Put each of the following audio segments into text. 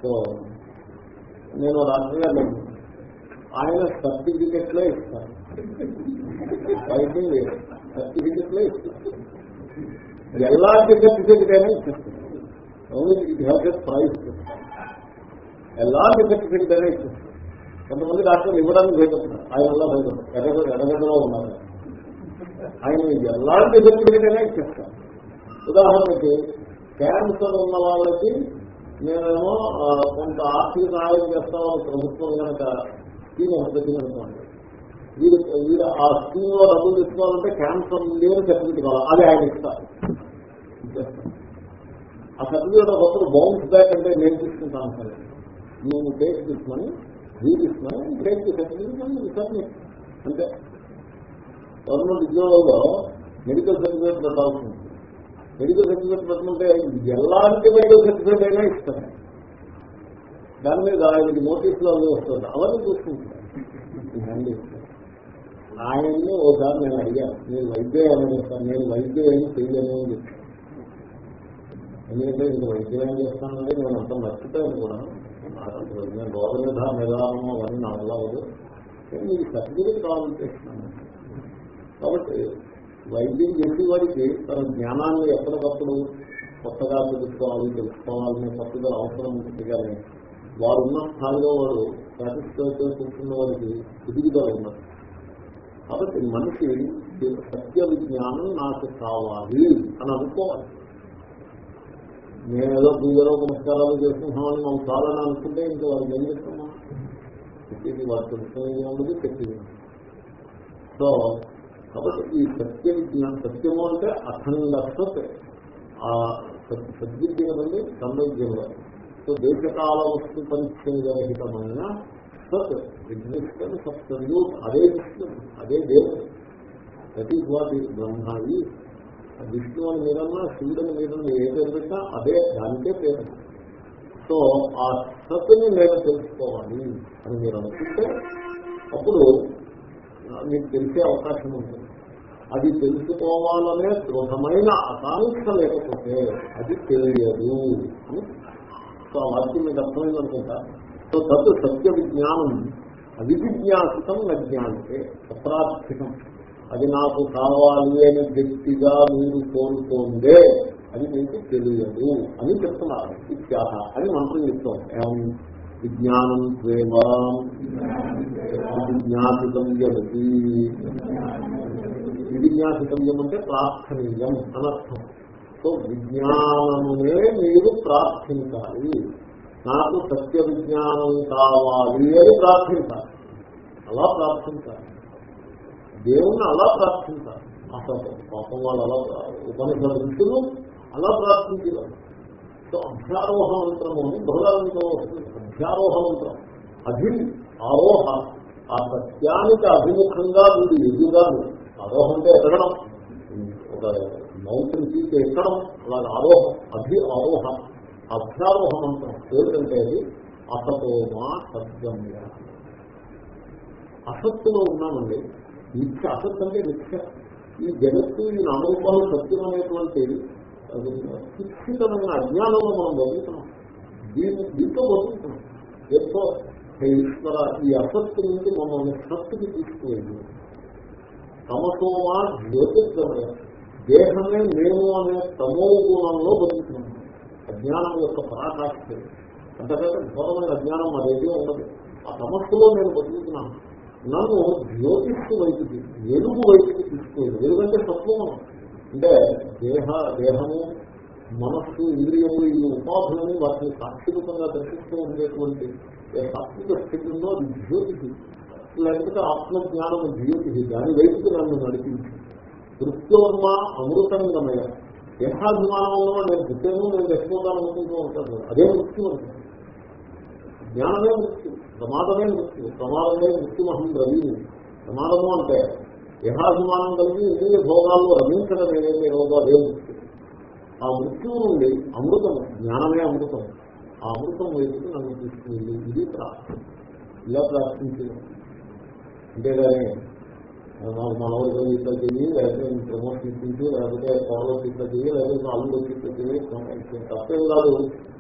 So నేను doctor గారు ఆయన సర్టిఫికెట్లే ఇస్తాను వైద్యం లేదు సర్టిఫికెట్లే ఇస్తాను ఎలాంటి సర్టిఫికెట్ అయినా ఇచ్చేస్తాను only it has a price ఎలాంటి సర్టిఫికెట్ అయినా ఇచ్చేస్తాను కొంతమంది డాక్టర్లు ఇవ్వడానికి భయపడుతున్నారు ఆయన వల్ల భయపడతారు ఎర్రగడ్డ ఎర్రగడ్డలో ఉన్నారు ఆయన ఎలాంటి సర్టిఫికెట్ అయినా ఇచ్చేస్తాను ఉదాహరణకి క్యాన్సర్ ఉన్న వాళ్ళకి నేనేమో ఆ, కొంత ఆర్థిక సహాయం చేస్తామని ప్రభుత్వం కనుక స్కీమ్ ఒకటి పెట్టిందనుకోండి వీడు వీడు ఆ స్కీమ్ లో డబ్బులు తీసుకోవాలంటే క్యాన్సర్ లేని సర్టిఫికెట్ కావాలి అది ఆయన ఇస్తారు ఇచ్చేస్తాను. ఆ సర్టిఫికేట్ ఒకప్పుడు బౌన్స్ బ్యాక్ అంటే నేను తీసుకుంటాను సరే నేను టేక్ తీసుకుని వీ తీసుకుని టేక్ సర్టిఫికేట్ అంటే గవర్నమెంట్ ఉద్యోగంలో మెడికల్ సర్టిఫికేట్ పెట్టాల్సి ఉంటుంది మెడికల్ సర్టిఫికేట్ పెట్టమంటే ఎలాంటి మెడికల్ సర్టిఫికేట్ అయినా ఇస్తారు దాని మీద ఆయనకి నోటీసులు అవి వస్తుంది అవన్నీ చూసుకుంటారు ఇవన్నీ ఇస్తారు. ఆయన్ని ఓసారి నేను అడిగాను నేను వైద్యం ఏమని చెప్తాను నేను వైద్యం ఏమి చేయలేను అని చెప్పాను ఎందుకంటే ఇంక వైద్యం ఏం చేస్తానంటే నేను అంత మర్చిపోయాను కూడా నాకు అసలు నేను రోగ నిర్ధారణ నిదానం అవన్నీ నా వల్ల అవ్వదు కానీ మీకు సర్టిఫికేట్ కావాలంటే ఇస్తున్నాను కాబట్టి వైద్యం చేసేవాడికి తన జ్ఞానాన్ని ఎప్పటికప్పుడు కొత్తగా తెలుసుకోవాలి తెలుసుకోవాలనే పట్టుదల అవసరం ఉంటుంది కానీ వారు ఉన్న స్థాయిలో వాడు సాటిస్ఫై కూర్చున్న వాడికి ఎదుగుదల ఉన్నది కాబట్టి మనిషి సత్య విజ్ఞానం నాకు కావాలి అని అనుకోవాలి నేనేదో పూజలో పురస్కారాలు చేసుకుంటున్నామని మనం చాలని అనుకుంటే ఇంకా వాడికి ఏం చేస్తున్నాం చెప్పేది వాడు తెలుసుకునేది ఉండదు చెప్పేది ఉండదు. సో కాబట్టి ఈ సత్య విజ్ఞానం సత్యము అంటే అఖండ సత్ ఆ సత్ సద్విద్య కదండి సంవైద్యంలో సో దేశకాల వస్తు పరిచ్ఛేదరహితమైన సత్ ఎగ్జిస్టెన్స్ సత్సంయూట్ అదే విష్ణు అదే దేవుడు దట్ ఈస్ వాట్ ఈ బ్రహ్మ ఈ విష్ణు అని మీరన్నా శివుడని మీరన్నా ఏ పేరు పెట్టినా అదే దానికే పేరు సో ఆ సత్తుని నేను తెలుసుకోవాలి అని మీరు అనుకుంటే అప్పుడు మీకు తెలిసే అవకాశం ఉంటుంది అది తెలుసుకోవాలనే దృఢమైన ఆకాంక్ష లేకపోతే అది తెలియదు అని సో ఆ వాక్యం మీకు అర్థమైంది అనుకుంటా సో తత్ సత్య విజ్ఞానం అవిజిజ్ఞాసితం నజ్ఞానితే అప్రార్థికం అది నాకు కావాలి అని గట్టిగా మీరు కోరుకోండే అది మీకు తెలియదు అని చెప్తున్నారు ఇత్యాహ అని మంత్రం చెప్తాం ఏం విజ్ఞానం త్వేవా విజ్ఞాపితవ్యమతి విజ్ఞాపితవ్యం అంటే ప్రార్థనీయం అనర్థం సో విజ్ఞానమునే మీరు ప్రార్థించాలి నాకు సత్య విజ్ఞానం కావాలి అని ప్రార్థించాలి అలా ప్రార్థించాలి దేవుణ్ణి అలా ప్రార్థించాలి అసలు పాపం వాళ్ళు అలా ఉపనిషద ఋషులు అలా ప్రార్థించేవారు సో అధ్యారోహ మంత్రము అని బహుళంలో వస్తుంది అధ్యారోహ మంత్రం అధి ఆరోహ ఆ సత్యానికి అభిముఖంగా వీడు ఎదుగాను ఆరోహం అంటే ఎదగడం ఒక మౌంటైన్ తీసి ఎక్కడం అలాగే ఆరోహం అధి ఆరోహ అధ్యారోహ మంత్రం ఏమిటంటే అది అసతోమా సద్గమ్య అసత్తులో ఉన్నామండి నిత్య అసత్ అంటే నిత్య ఈ జగత్తు ఈ నామరూపాలు సత్యం అనేటువంటి అది శిక్షితమైన అజ్ఞానంలో మనం బతుకుతున్నాం దీని దీంతో బతుకుతున్నాం ఎంతో ఈశ్వర ఈ అసత్తు నుంచి మమ్మల్ని సత్తుకి తీసుకువెళ్ళి తమసోమా జ్యోతిర్గమయ దేహమే మేము అనే తమో గుణంలో బతుకుతున్నాం అజ్ఞానం యొక్క పరాకాష్ఠ అంతకంటే ఘోరమైన అజ్ఞానం మరేది ఉండదు ఆ తమస్సులో నేను బతుకుతున్నాను నన్ను జ్యోతిష్కు వైపుకి వెలుగు వైపుకి తీసుకెళ్ళి వెలుగంటే సత్వము అంటే దేహ దేహము మనస్సు ఇంద్రియము ఈ ఉపాధులని వాటిని సాక్షిరూపంగా దర్శిస్తూ ఉండేటువంటి ఏ సాత్విక స్థితి ఉందో అది జ్యోతికి లేకపోతే ఆత్మజ్ఞానము జ్యోతి దాని వైపుకి నన్ను నడిపించి దృశ్యోర్మ అమృతంగమయ దేహాభిమానంలో నేను పుట్టాను నేను చచ్చిపోతాను అనుకుంటూ ఉంటాను అదే మృత్యు అంటారు జ్ఞానమే మృత్యు ప్రమాదమే మృత్యు ప్రమాదమే మృత్యుమహం రవీని ప్రమాదము అంటే దేహాభిమానం కలిగి ఇంద్రియ భోగాల్లో రమించడం ఏదైతే రోజు అదే మృత్యు ఆ మృత్యువు నుండి అమృతం జ్ఞానమే అమృతం ఆ అమృతం వైపుకి నన్ను తీసుకువెళ్ళి ఇది ప్రార్థన ఇలా ప్రార్థించింది అంతేగాని నాకు మనవరు ఇట్లా చెయ్యి లేకపోతే ప్రమోషన్ ఇప్పించి లేకపోతే ఫాలో ఇట్లా చెయ్యి లేకపోతే అల్లు ఇట్లా చెయ్యి తప్పేం కాదు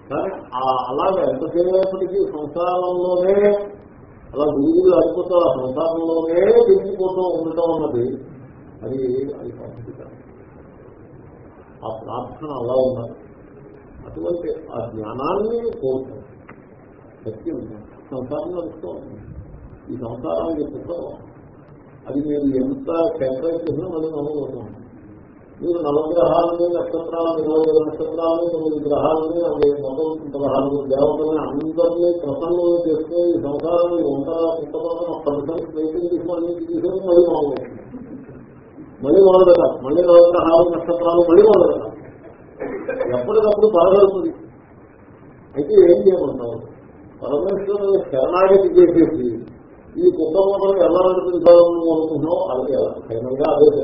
కానీ అలాగే ఎంతసేపటికి సంసారంలోనే అలా గురుగులు అయిపోతూ ఆ సంసారంలోనే తిరిగిపోతూ ఉండటం అన్నది అది అది పద్ధతి కాదు ఆ ప్రార్థన అలా ఉన్నది అటువంటి ఆ జ్ఞానాన్ని కోరుతాం సత్యం సంసారం నడుస్తూ ఉంటుంది ఈ సంసారానికి పుస్తకం అది మీరు ఎంత సెపరేట్ చేసినా మళ్ళీ నమ్మబోతాం మీరు నవగ్రహాలని నక్షత్రాలను ఇరవై ఐదు నక్షత్రాలని తొమ్మిది గ్రహాలని అవి మొత్తం పదహారు దేవతలని అందరినీ ప్రసన్నం చేస్తే ఈ సంసారం ఈ వంట పుస్తకం పర్సెంట్ వెయిటింగ్ తీసుకొని తీసుకొని మళ్ళీ మామూలు మళ్ళీ మొదలు పెట్టాలి మళ్ళీ నవగ్రహాలు నక్షత్రాలు మళ్ళీ మొదలు పెట్టాలి ఎప్పటికప్పుడు పరగలుగుతుంది అయితే ఏం చేయమంటావు పరమేశ్వరుని శరణాగతి చేసేసి ఈ కుక్క మొదలు ఎలా నడిపించాలని నువ్వు అనుకుంటున్నావు అలాగే ఫైనల్ గా అదే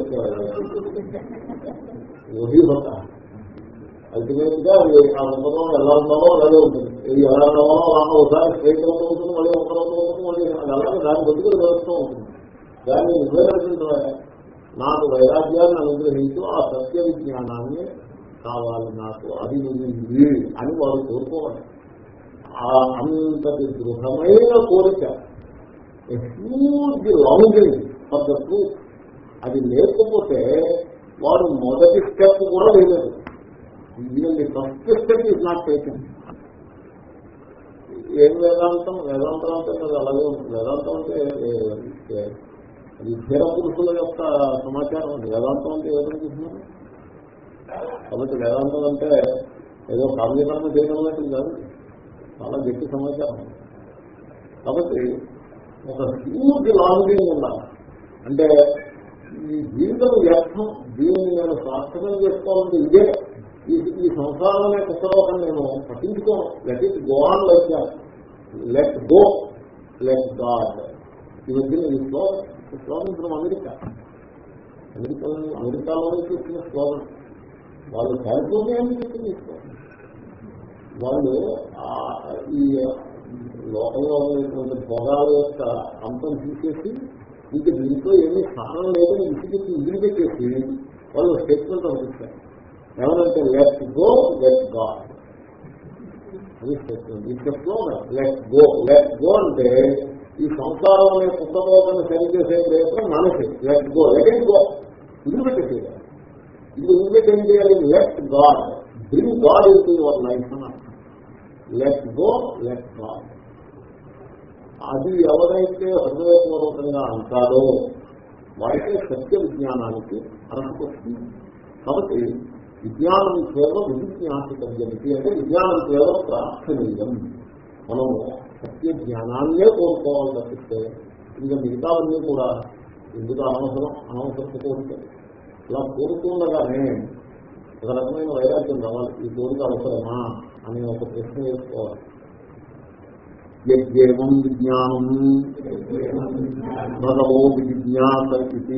చెప్తాను అల్టిమేట్ గా ఆ కుటుంబం ఎలా ఉన్నావో అలాగే ఉంటుంది ఇది ఎలా ఉన్నావో అలా ఒకసారి స్ట్రైట్ అవుతూ ఉంటుంది మళ్ళీ ఒక రోజు ఉంటుంది మళ్ళీ అలాగే దాని బతుకులు వేస్తూ ఉంటుంది దాన్ని నిర్వేదించడం నాకు వైరాగ్యాన్ని అనుగ్రహించు ఆ సత్య విజ్ఞానాన్ని కావాలి నాకు అది ఉంది అని వారు కోరుకోవాలి ఆ అంతటి దృఢమైన కోరిక huge longing for the truth అది లేకపోతే వాడు మొదటి స్టెప్ కూడా వేయలేదు even first step is not taken ఏం వేదాంతం వేదాంతం అంటే మరి అలాగే ఉంటుంది వేదాంతం అంటే అది స్థిర పురుషుల యొక్క సమాచారం అండి వేదాంతం అంటే ఏదనుకుంటున్నారు కాబట్టి వేదాంతం అంటే ఏదో కావ్యకర్మ చేయడం లాంటిది కాదు చాలా గట్టి సమాచారం కాబట్టి ఒక హ్యూజ్ లాంగింగ్ ఉండాలి అంటే ఈ జీవితం వ్యర్థం దీన్ని నేను సార్థకం చేసుకోవాలంటే ఇదే ఈ ఈ సంసారం అనే పుస్తకం నేను పట్టించుకోను let it go on like let go let God ఈ మధ్యన ఈ స్లోగన్ ఈ స్లోగన్ ఇప్పుడు అమెరికా అమెరికా అమెరికాలోనే చూసిన స్లోగన్ వాళ్ళు కాలిఫోర్నియా చెప్పింది స్లోగన్ వాళ్ళు ఈ లోకంలో ఉన్నటువంటి భోగాల యొక్క అంతం తీసేసి ఇంకా దీంట్లో ఏమీ స్థానం లేదని విసిగెత్తి వదిలిపెట్టేసి వాళ్ళు స్టేట్మెంట్ పంపిస్తారు ఏమనంటే లెట్ గో లెట్ గాడ్ అది స్టేట్మెంట్ ఇది slogan let go let go అంటే ఈ సంసారం అనే పుస్తకోపాన్ని సరి చేసే ప్రయత్నం మనసి let go let it go వదిలిపెట్టేసి ఇది వదిలిపెట్టి ఏం చేయాలి let God bring God into your life అని లెట్ గో లెట్ గాడ్ అది ఎవరైతే హృదయపూర్వకంగా అంటారో వారికే సత్య విజ్ఞానానికి అర్హత వస్తుంది కాబట్టి విజ్ఞానం కేవలం విజిజ్ఞాసికర్యమితి అంటే విజ్ఞానం కేవలం ప్రార్థనీయం మనం సత్య జ్ఞానాన్నే కోరుకోవాలి తప్పిస్తే ఇంకా మిగతావన్నీ కూడా ఎందుకు అనవసరం అనవసరం కోరిక అలా కోరుతుండగానే ఒక రకమైన వైరాగ్యం రావాలి ఈ కోరిక అవసరమా అనే ఒక ప్రశ్న వేసుకోవాలి యజ్ఞం విజ్ఞానం భగవో విజ్ఞాత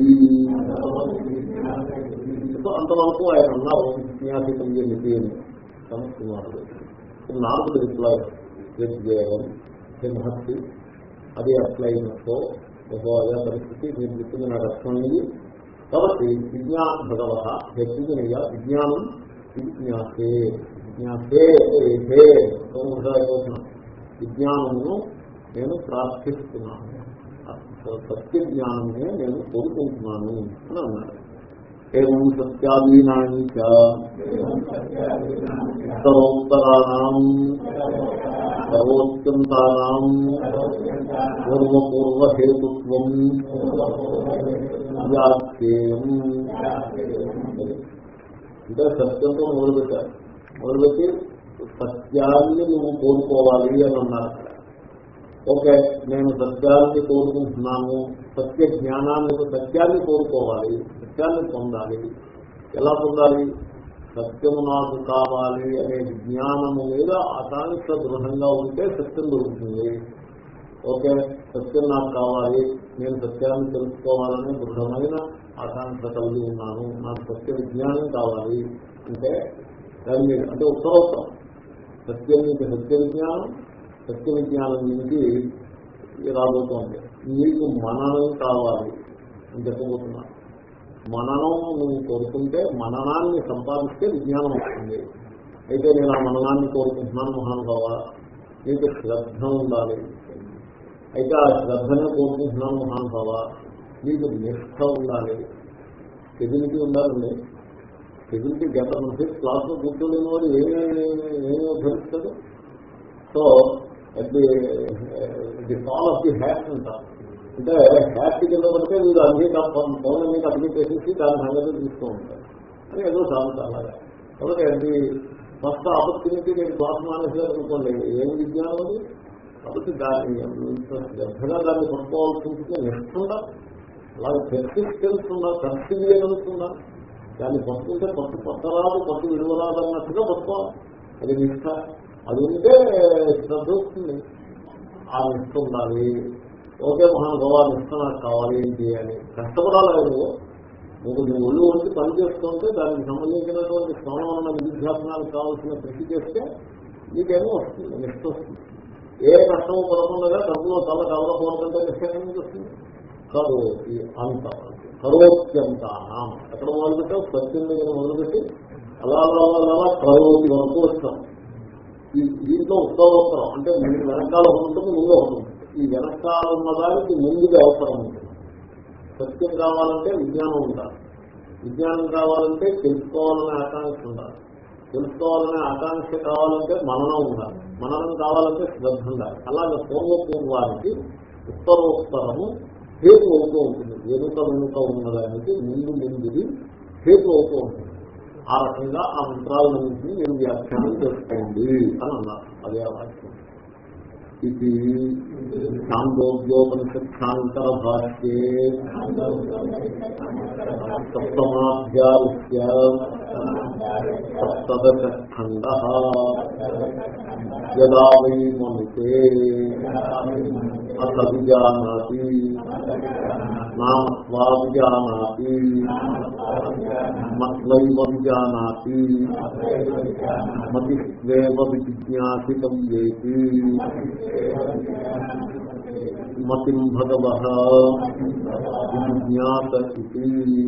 అంతవరకు ఆయన అన్నారు విజ్ఞాసితం ఏమిటి అని సమస్యన్నారు నాలుగు రిప్లై యజ్ఞం మహర్షి అది అప్లై అయినట్టు ఒక అదే పరిస్థితి మీరు చెప్పింది నాకు అర్థమైంది కాబట్టి విజ్ఞాన భగవ వ్యక్తిగా విజ్ఞానం విజ్ఞాసే విజ్ఞాసే ఏ విజ్ఞానమును నేను ప్రార్థిస్తున్నాను సత్య జ్ఞానమే నేను కోరుకుంటున్నాను అని అన్నాడు ఏం సత్యాదీనాన్ని ఉత్తరోత్తరాణం సర్వోత్యంతానాం పూర్వపూర్వహేతుత్వం వ్యాఖ్యేయం అంటే సత్యంతో మొదలుపెట్టారు మొదలుపెట్టి సత్యాన్ని నువ్వు కోరుకోవాలి అని అన్నారు ఓకే నేను సత్యాన్ని కోరుకుంటున్నాను సత్య జ్ఞానాన్ని సత్యాన్ని కోరుకోవాలి సత్యాన్ని పొందాలి ఎలా పొందాలి సత్యము నాకు కావాలి అనే జ్ఞానము మీద ఆకాంక్ష దృఢంగా ఉంటే సత్యం దొరుకుతుంది ఓకే సత్యం నాకు కావాలి నేను సత్యాన్ని తెలుసుకోవాలని దృఢమైన ఆకాంక్ష కలిగి ఉన్నాను నాకు సత్య విజ్ఞానం కావాలి అంటే దాని మీద అంటే ఉత్తరోత్తరం సత్యం నుంచి సత్య విజ్ఞానం సత్య విజ్ఞానం నుంచి రాబోతోంది నీకు మననం కావాలి అని చెప్పబోతున్నా మననం నువ్వు కోరుకుంటే మననాన్ని సంపాదిస్తే విజ్ఞానం వస్తుంది అయితే నేను ఆ మననాన్ని కోరుకుంటున్నాను మహానుభావ నీకు శ్రద్ధ ఉండాలి అయితే ఆ శ్రద్ధనే కోరుకుంటున్నాను మహానుభావ నీకు నిష్ఠ ఉండాలి స్టెబిలిటీ ఉండాలండి స్టెబిలిటీ గత మనిషి క్లాస్లో కూర్చోలేని వాడు ఏమేమి ఏమి ఉద్ధరిస్తాడు so the the fall of the hat అంటారు అంటే హ్యాట్ కింద పడితే వీడు అన్ని పౌన మీద అన్ని చేసేసి దాని సంగతి తీస్తూ ఉంటారు అని ఏదో సాగుతా అలాగా కాబట్టి అది ఫస్ట్ ఆపర్చునిటీ నేను క్లాస్ మానేసారు అనుకోండి ఏం విజ్ఞానం అది కాబట్టి దాన్ని ఇంత శ్రద్ధగా దాన్ని పట్టుకోవాల్సి ఉంటుంది నిష్ఠ ఉండాలి అలాగే పెర్సిస్టెన్స్ ఉండాలి పర్సివియరెన్స్ ఉండాలి దాన్ని పట్టుకుంటే పట్టు పట్టరాదు పట్టు విలువరాదు అన్నట్టుగా పట్టుకోవాలి అది నిష్ఠ అది ఉంటే శ్రద్ధ వస్తుంది ఆ నిష్ఠ ఉండాలి ఓకే మహానుభావ నిష్ఠ నాకు కావాలి ఏంటి అని కష్టపడాలి నువ్వు నువ్వు నీ ఒళ్ళు వచ్చి పని చేస్తుంటే దానికి సంబంధించినటువంటి శ్రమణ విద్యాసనాలకు కావాల్సిన కృషి చేస్తే నీకేమో వస్తుంది నిష్ఠ వస్తుంది ఏ కష్టం పడకుండా డబ్బులో తల కలవకపోవడంటే నిష్ట ఏమి వస్తుంది కాదు ఈ అంత కరోత్యంత ఎక్కడ మొదలుపెట్టావు సత్యం దగ్గర మొదలుపెట్టి అలా అలా అలా అలా కరోతి వరకు వస్తాం ఈ దీంట్లో ఉత్తరోత్తరం అంటే మీరు వెనకాల ఉంటుంది ముందు ఉంటుంది ఈ వెనకాల ఉన్నదానికి ముందుగా అవసరం ఉంటుంది సత్యం కావాలంటే విజ్ఞానం ఉండాలి విజ్ఞానం కావాలంటే తెలుసుకోవాలనే ఆకాంక్ష ఉండాలి తెలుసుకోవాలనే ఆకాంక్ష కావాలంటే మననం ఉండాలి మననం కావాలంటే శ్రద్ధ ఉండాలి అలాగే పూర్వపూర్వానికి ఉత్తరోత్తరము హేతు అవుతూ ఉంటుంది వెనుక వెనుక ఉన్నదానికి ముందు ముందుది హేతు అవుతూ ఉంటుంది ఆ రకంగా ఆ మంత్రాలన్నింటినీ మీరు వ్యాఖ్యానం చేసుకోండి అని అన్నారు అదే ఆ వాక్యం ఇది సాంగోగ్యోపనిషత్సాంతర భాష్యే సప్తమాధ్యాయ సప్తదశ ఖండ యదా వై మమితే అత విజానాతి నామత్వా విజానాతి మత్వైవ విజానాతి మతిస్వేవ విజిజ్ఞాసితం వేతి మతిం భగవ విజ్ఞాత ఇది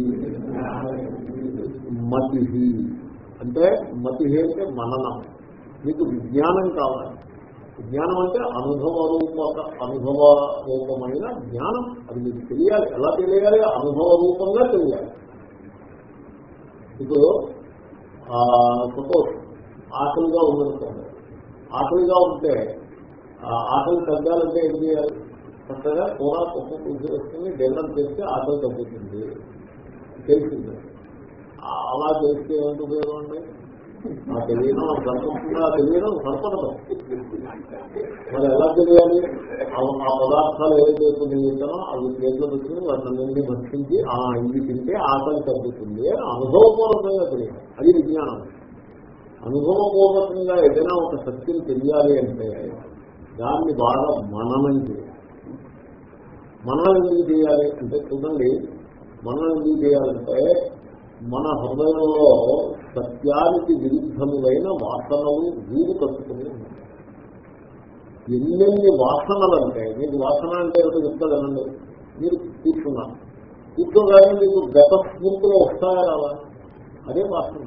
మతి అంటే మతి అంటే మననం మీకు విజ్ఞానం కావాలి విజ్ఞానం అంటే అనుభవ రూపక అనుభవ రూపమైన జ్ఞానం అది మీకు తెలియాలి ఎలా తెలియాలి అనుభవ రూపంగా తెలియాలి ఇప్పుడు సపోజ్ ఆకలిగా ఉందనుకోండి ఆకలిగా ఉంటే ఆకలి తగ్గాలంటే ఏం చేయాలి చక్కగా కూర పప్పు పులుసు వేసుకుని డిన్నర్ చేస్తే ఆకలి తగ్గుతుంది తెలిసింది అలా చేస్తే ఏమిటి ఉపయోగం అండి ఆ తెలియడం సరిపడుతుందా తెలియడం సరిపడదు మరి ఎలా తెలియాలి ఆ పదార్థాలు ఏదైతే తెలియటానో అవి చేతిలో పెట్టుకుని వాటిని భక్షించి ఆ ఇది తింటే ఆకలి తగ్గుతుంది అని అనుభవపూర్వకంగా తెలియాలి అది విజ్ఞానం అనుభవపూర్వకంగా ఏదైనా ఒక సత్యం తెలియాలి అంటే దాన్ని బాగా మననం చేయాలి మనం ఎందుకు చేయాలి అంటే చూడండి మనం ఎందుకు చేయాలంటే మన హృదయంలో సత్యానికి విరుద్ధములైన వాసనలు వీరు కట్టుకుని ఎన్నెన్ని వాసనలు అంటే మీకు వాసన అంటే ఏమిటో చెప్తాదనండి మీరు కూర్చున్నారు కూర్చోగానే మీకు గత స్ఫూర్తిలో వస్తాయా రావా అదే వాసన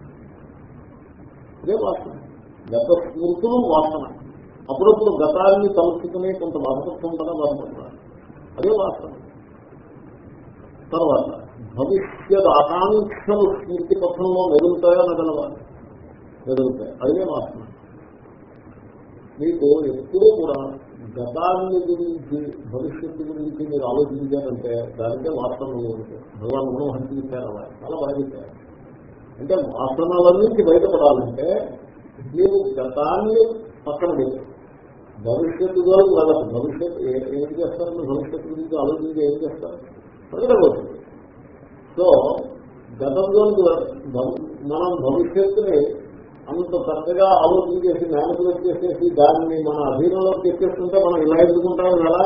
అదే వాసన గత స్మృతులు వాసన అప్పుడప్పుడు గతాన్ని తలుచుకునే కొంత బాధపడుతుంటారా బాధపడుతున్నారు అదే వాసన తర్వాత భవిష్యత్ ఆకాంక్షలు స్మృతి పథంలో మెదులుతాయా మెదలవా మెదులుతాయి అదే వాసన మీకు ఎప్పుడూ కూడా గతాన్ని గురించి భవిష్యత్తు గురించి మీరు ఆలోచించారంటే దానికే వాసనలు ఉంటాయి భగవాన్ మనోహరి ఇచ్చారు అలా చాలా బాగా చెప్పారు అంటే వాసనల నుంచి బయటపడాలంటే మీరు గతాన్ని పక్కన పెట్టారు భవిష్యత్తు వరకు వెళ్ళదు భవిష్యత్తు ఏం చేస్తారు భవిష్యత్తు గురించి ఆలోచించి ఏం చేస్తారు ప్రకటపోతుంది సో గతంలోకి మనం భవిష్యత్తుని అంత చక్కగా ఆలోచన చేసి మేనిపులేట్ చేసేసి దాన్ని మన అధీనంలోకి తెచ్చేస్తుంటే మనం ఇలా ఎదుర్కొంటాం కదా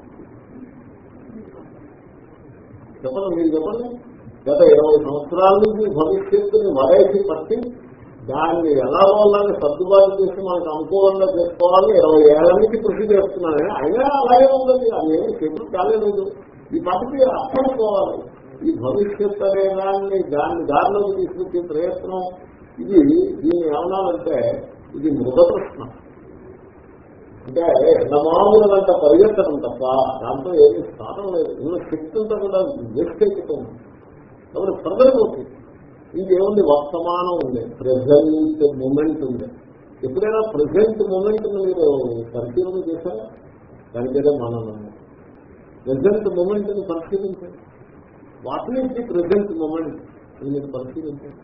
చెప్పండి మీరు చెప్పండి గత ఇరవై సంవత్సరాల నుంచి భవిష్యత్తుని వరేసి పట్టి దాన్ని ఎలా వాళ్ళని సర్దుబాటు చేసి మనకు అనుకూలంగా చేసుకోవాలి ఇరవై ఏళ్ల నుంచి కృషి చేస్తున్నాను అయినా అలాగే ఉందండి అది ఏమి చెప్పుడు కాలేదు ఈ పాటికి అర్థం పోవాలి ఈ భవిష్యత్ అనే దాన్ని దాన్ని దారిలోకి తీసుకొచ్చే ప్రయత్నం ఇది దీన్ని ఏమన్నానంటే ఇది మృగ ప్రశ్న అంటే ఎండమాములంత పరిగెత్తడం తప్ప దాంట్లో ఏమీ స్థానం లేదు ఉన్న శక్తి అంతా కూడా వేస్ట్ అయిపోతుంది కాబట్టి ప్రజలపోతుంది ఇంకేముంది వర్తమానం ఉంది ప్రజెంట్ మూమెంట్ ఉంది ఎప్పుడైనా ప్రజెంట్ మూమెంట్ మీరు పరిశీలన చేశారా దానికేదో మననం ప్రజెంట్ మూమెంట్ ని పరిశీలించండి what is the present moment అని మీరు పరిశీలించండి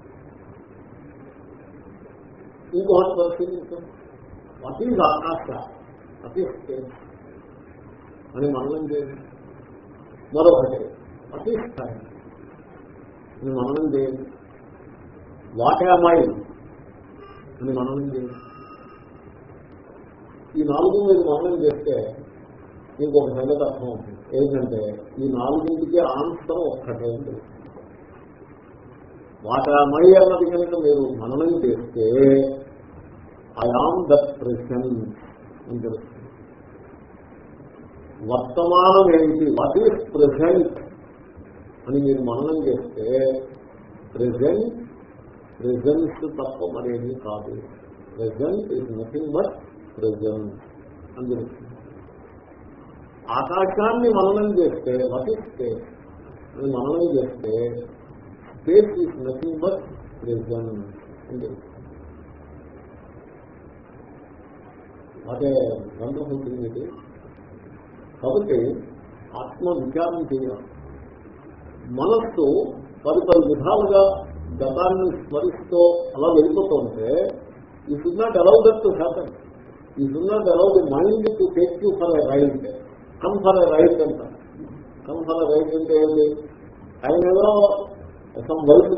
ఇంకొకటి పరిశీలించండి వాట్ ఈజ్ ఆకాశ వాట్ ఈస్ స్పేస్ అని మననం చేయండి మరొకటి వాట్ ఈస్ టైం అని మననం చేయండి వాట్ యామ్ ఐ అని మననం చేయండి ఈ నాలుగు మీరు మననం చేస్తే మీకు ఒక సంగతి అర్థం అవుతుంది ఏంటంటే ఈ నాలుగింటికి ఆన్సర్ ఒక్కటే ఉంటుంది వాటామై అన్నది కనుక మీరు మననం చేస్తే ఐఆమ్ ద ప్రెసెంట్ అని తెలుస్తుంది వర్తమానం ఏమిటి వాట్ ఈస్ ప్రెసెంట్ అని మీరు మననం చేస్తే ప్రెసెంట్ ప్రెజెన్స్ తప్ప మరేమీ కాదు present is nothing but present అని తెలుస్తుంది ఆకాశాన్ని మననం చేస్తే వాట్ ఈస్ స్పేస్ అని మననం చేస్తే space is nothing but present అని తెలుస్తుంది అదే వండర్ఫుల్ థింగ్ ఇది కాబట్టి ఆత్మ విచారం చేయాలి మనస్సు పది పది విధాలుగా గతాన్ని స్మరిస్తూ అలా వెళ్ళిపోతుంటే we should not allow that to happen we should not allow the mind to take you for a ride come for a ride అంట కమ్ ఫర్ ఎ రైట్ అంటే ఏంటి ఆయన ఏదో సమ్ వైపు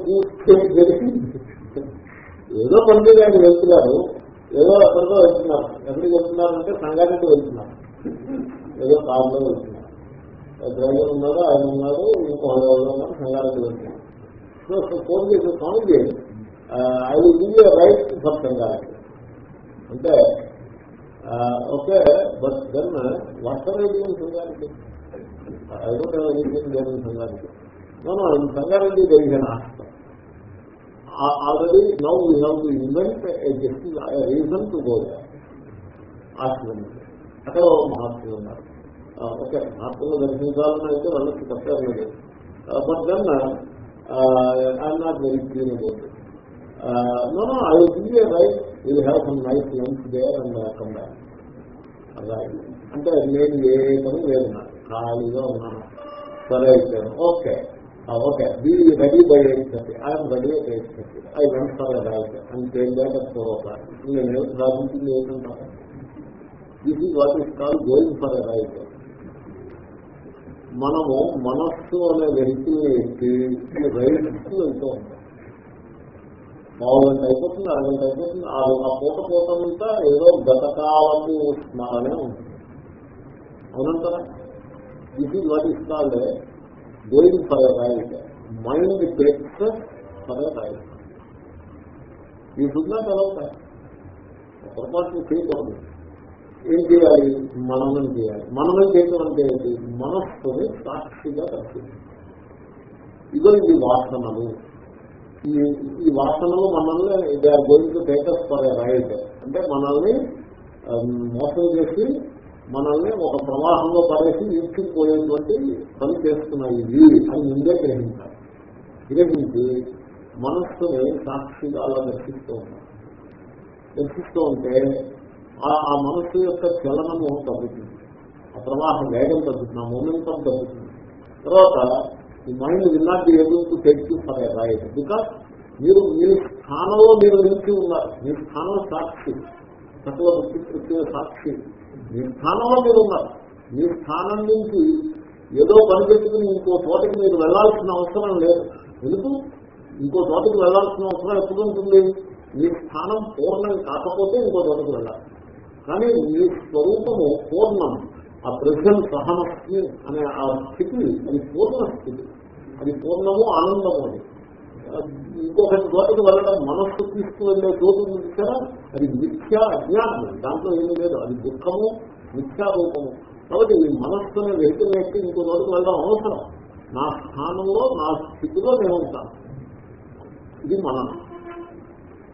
ఏదో పని మీద ఆయన వెళ్తున్నారు ఏదో ఎక్కడికో వెళ్తున్నారు ఎక్కడికి వెళ్తున్నారంటే సంగారెడ్డి వెళ్తున్నారు ఏదో కారులో వెళ్తున్నారు డ్రైవర్ ఉన్నాడు ఆయన ఉన్నాడు ఇంకో ఉన్నారు సంగారెడ్డి వెళ్తున్నారు సో ఫోన్ చేసి Swamiji I will give you ride for Sangareddy అంటే okay but then what are I Sangareddy I don't have anything there in Sangareddy no no in Sangareddy there is an hostel already now we have to invent reason to go hostel అక్కడ మహాత్ములు ఉన్నారు okay మహాత్ములు దర్శించాలని అయితే వాళ్ళకి తప్పలేదు but then I'm not very clean about no no I give you ride will have some nice lunch there and come back ride అంటే నేను ఏ పని లేదు నాకు ఖాళీగా ఉన్నాను సరే అయితే okay okay be ready by eight thirty I'm ready at eight thirty I went for ride and take back at four o'clock నేను సాధించింది ఏంటంటాను this is what is call going for a ride మనము మనస్సు అనే vehicle ఎక్కి రైట్కి వెళ్తూ ఉంటాం పావు గంట అయిపోతుంది అరగంట అయిపోతుంది ఆ పూట పూటంతా ఏదో గతకాలపు స్మరణే ఉంటుంది అవునంటారా this is what is called going for a ride mind takes for a ride we should not allow పొరపాటు చేయకూడదు ఏం చేయాలి మననం చేయాలి మననం చేయడం అంటే ఏంటి మనస్సుని సాక్షిగా పరిస్థితి ఇదో ఇది వాసనలు ఈ ఈ వాసనలు మనల్ని they are going to take us for a ride అంటే మనల్ని మోసం చేసి మనల్ని ఒక ప్రవాహంలో పడేసి ఈడ్చుకుపోయేటువంటి పని చేస్తున్నాయి ఇవి అని ముందే గ్రహించాలి గ్రహించి మనస్సుని సాక్షిగా అలా దర్శిస్తూ ఉంటాం దర్శిస్తూ ఉంటే ఆ మనస్సు యొక్క చలనము తగ్గుతుంది ఆ ప్రవాహం వేగం తగ్గుతుంది ఆ మూమెంటం తగ్గుతుంది తర్వాత ఈ mind will not be able to take you for a ride because మీరు మీ స్థానంలో మీరు నిలిచి ఉన్నారు మీ స్థానం సాక్షి సకల వృత్తి ప్రత్యేక సాక్షి మీ స్థానంలో మీరు ఉన్నారు మీ స్థానం నుంచి ఏదో పని పెట్టుకుని ఇంకో చోటకి మీరు వెళ్లాల్సిన అవసరం లేదు ఎందుకు ఇంకో చోటకి వెళ్లాల్సిన అవసరం ఎప్పుడు ఉంటుంది మీ స్థానం పూర్ణం కాకపోతే ఇంకో చోటకి వెళ్ళాలి కానీ మీ స్వరూపము పూర్ణం ఆ ప్రజెంట్ సహనస్థితి అనే ఆ స్థితి అది పూర్ణ స్థితి అది పూర్ణము ఆనందము అది ఇంకొకటి చోటకి వెళ్ళడం మనస్సు తీసుకువెళ్ళే చోటు చూసారా అది మిథ్యా అజ్ఞానం దాంట్లో ఏమీ లేదు అది దుఃఖము మిథ్యా రూపము కాబట్టి ఈ మనస్సుని వెహికల్ ఎక్కి ఇంకో చోటుకు వెళ్ళడం అవసరం నా స్థానంలో నా స్థితిలో నేను ఉంటాను ఇది మనం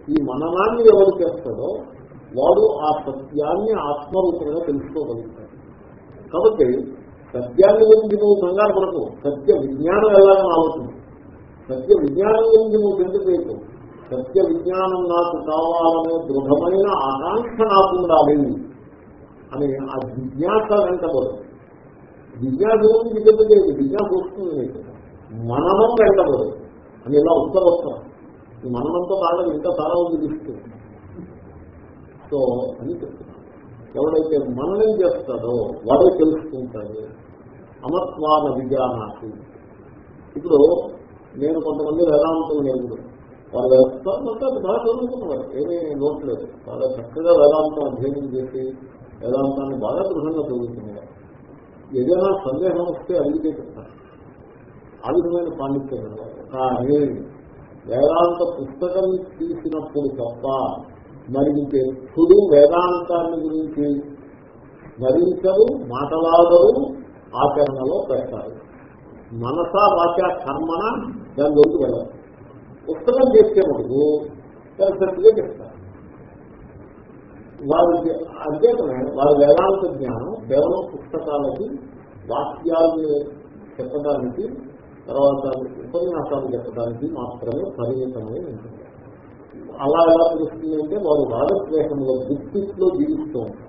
ఈ మననాన్ని ఎవరు చేస్తాడో వాడు ఆ సత్యాన్ని ఆత్మరూపంగా తెలుసుకోగలుగుతాడు కాబట్టి సత్యాన్ని గురించి నువ్వు కంగారు పడకు సత్య విజ్ఞానం ఎలాగని ఆలోచన సత్య విజ్ఞానం గురించి నువ్వు తెలుసుకోలేదు సత్య విజ్ఞానం నాకు కావాలనే దృఢమైన ఆకాంక్ష నాకు ఉండాలి అని ఆ జిజ్ఞాస వెంటబడదు జిజ్ఞాస గురించి చెప్పలేదు జిజ్ఞాస వస్తుంది నీకు మననం వెంటబడదు అని ఇలా ఉత్తరవస్తాం ఈ మననంతో బాగా ఇంకా చాలా ఉంది లిస్టు సో అని చెప్తున్నాను ఎవడైతే మననం చేస్తాడో వాడే తెలుసుకుంటాడు అమత్వాన విజ్ఞానాసి ఇప్పుడు నేను కొంతమంది వేదాంతులు నేర్పుడు వాళ్ళు వేస్తారంటే అది బాగా చదువుకున్నవారు ఏమీ నోట్ లేదు చాలా చక్కగా వేదాంతం అధ్యయనం చేసి వేదాంతాన్ని బాగా దృఢంగా చదువుతున్నారు ఏదైనా సందేహం వస్తే అడిగితే చెప్తారు ఆ విధమైన పాండిత్యం ఉన్నవారు. కానీ వేదాంత పుస్తకం తీసినప్పుడు తప్ప మరి ఇంకెప్పుడు వేదాంతాన్ని గురించి స్మరించరు మాటలాడరు ఆచరణలో పెడతారు మనసా వాచ కర్మన దాని లోకి వెళ్ళరు పుస్తకం చేసే మటుకు కరెక్ట్గా చెప్తారు వారికి అంతేతనే వారి వేదాంత జ్ఞానం కేవలం పుస్తకాలకి వాక్యాలను చెప్పడానికి తర్వాత ఉపన్యాసాలు చెప్పడానికి మాత్రమే పరిమితమై ఉంటుంది అలా ఎలా తెలుస్తుంది అంటే వారు రాగద్వేషంలో దుస్థితిలో జీవిస్తూ ఉంటారు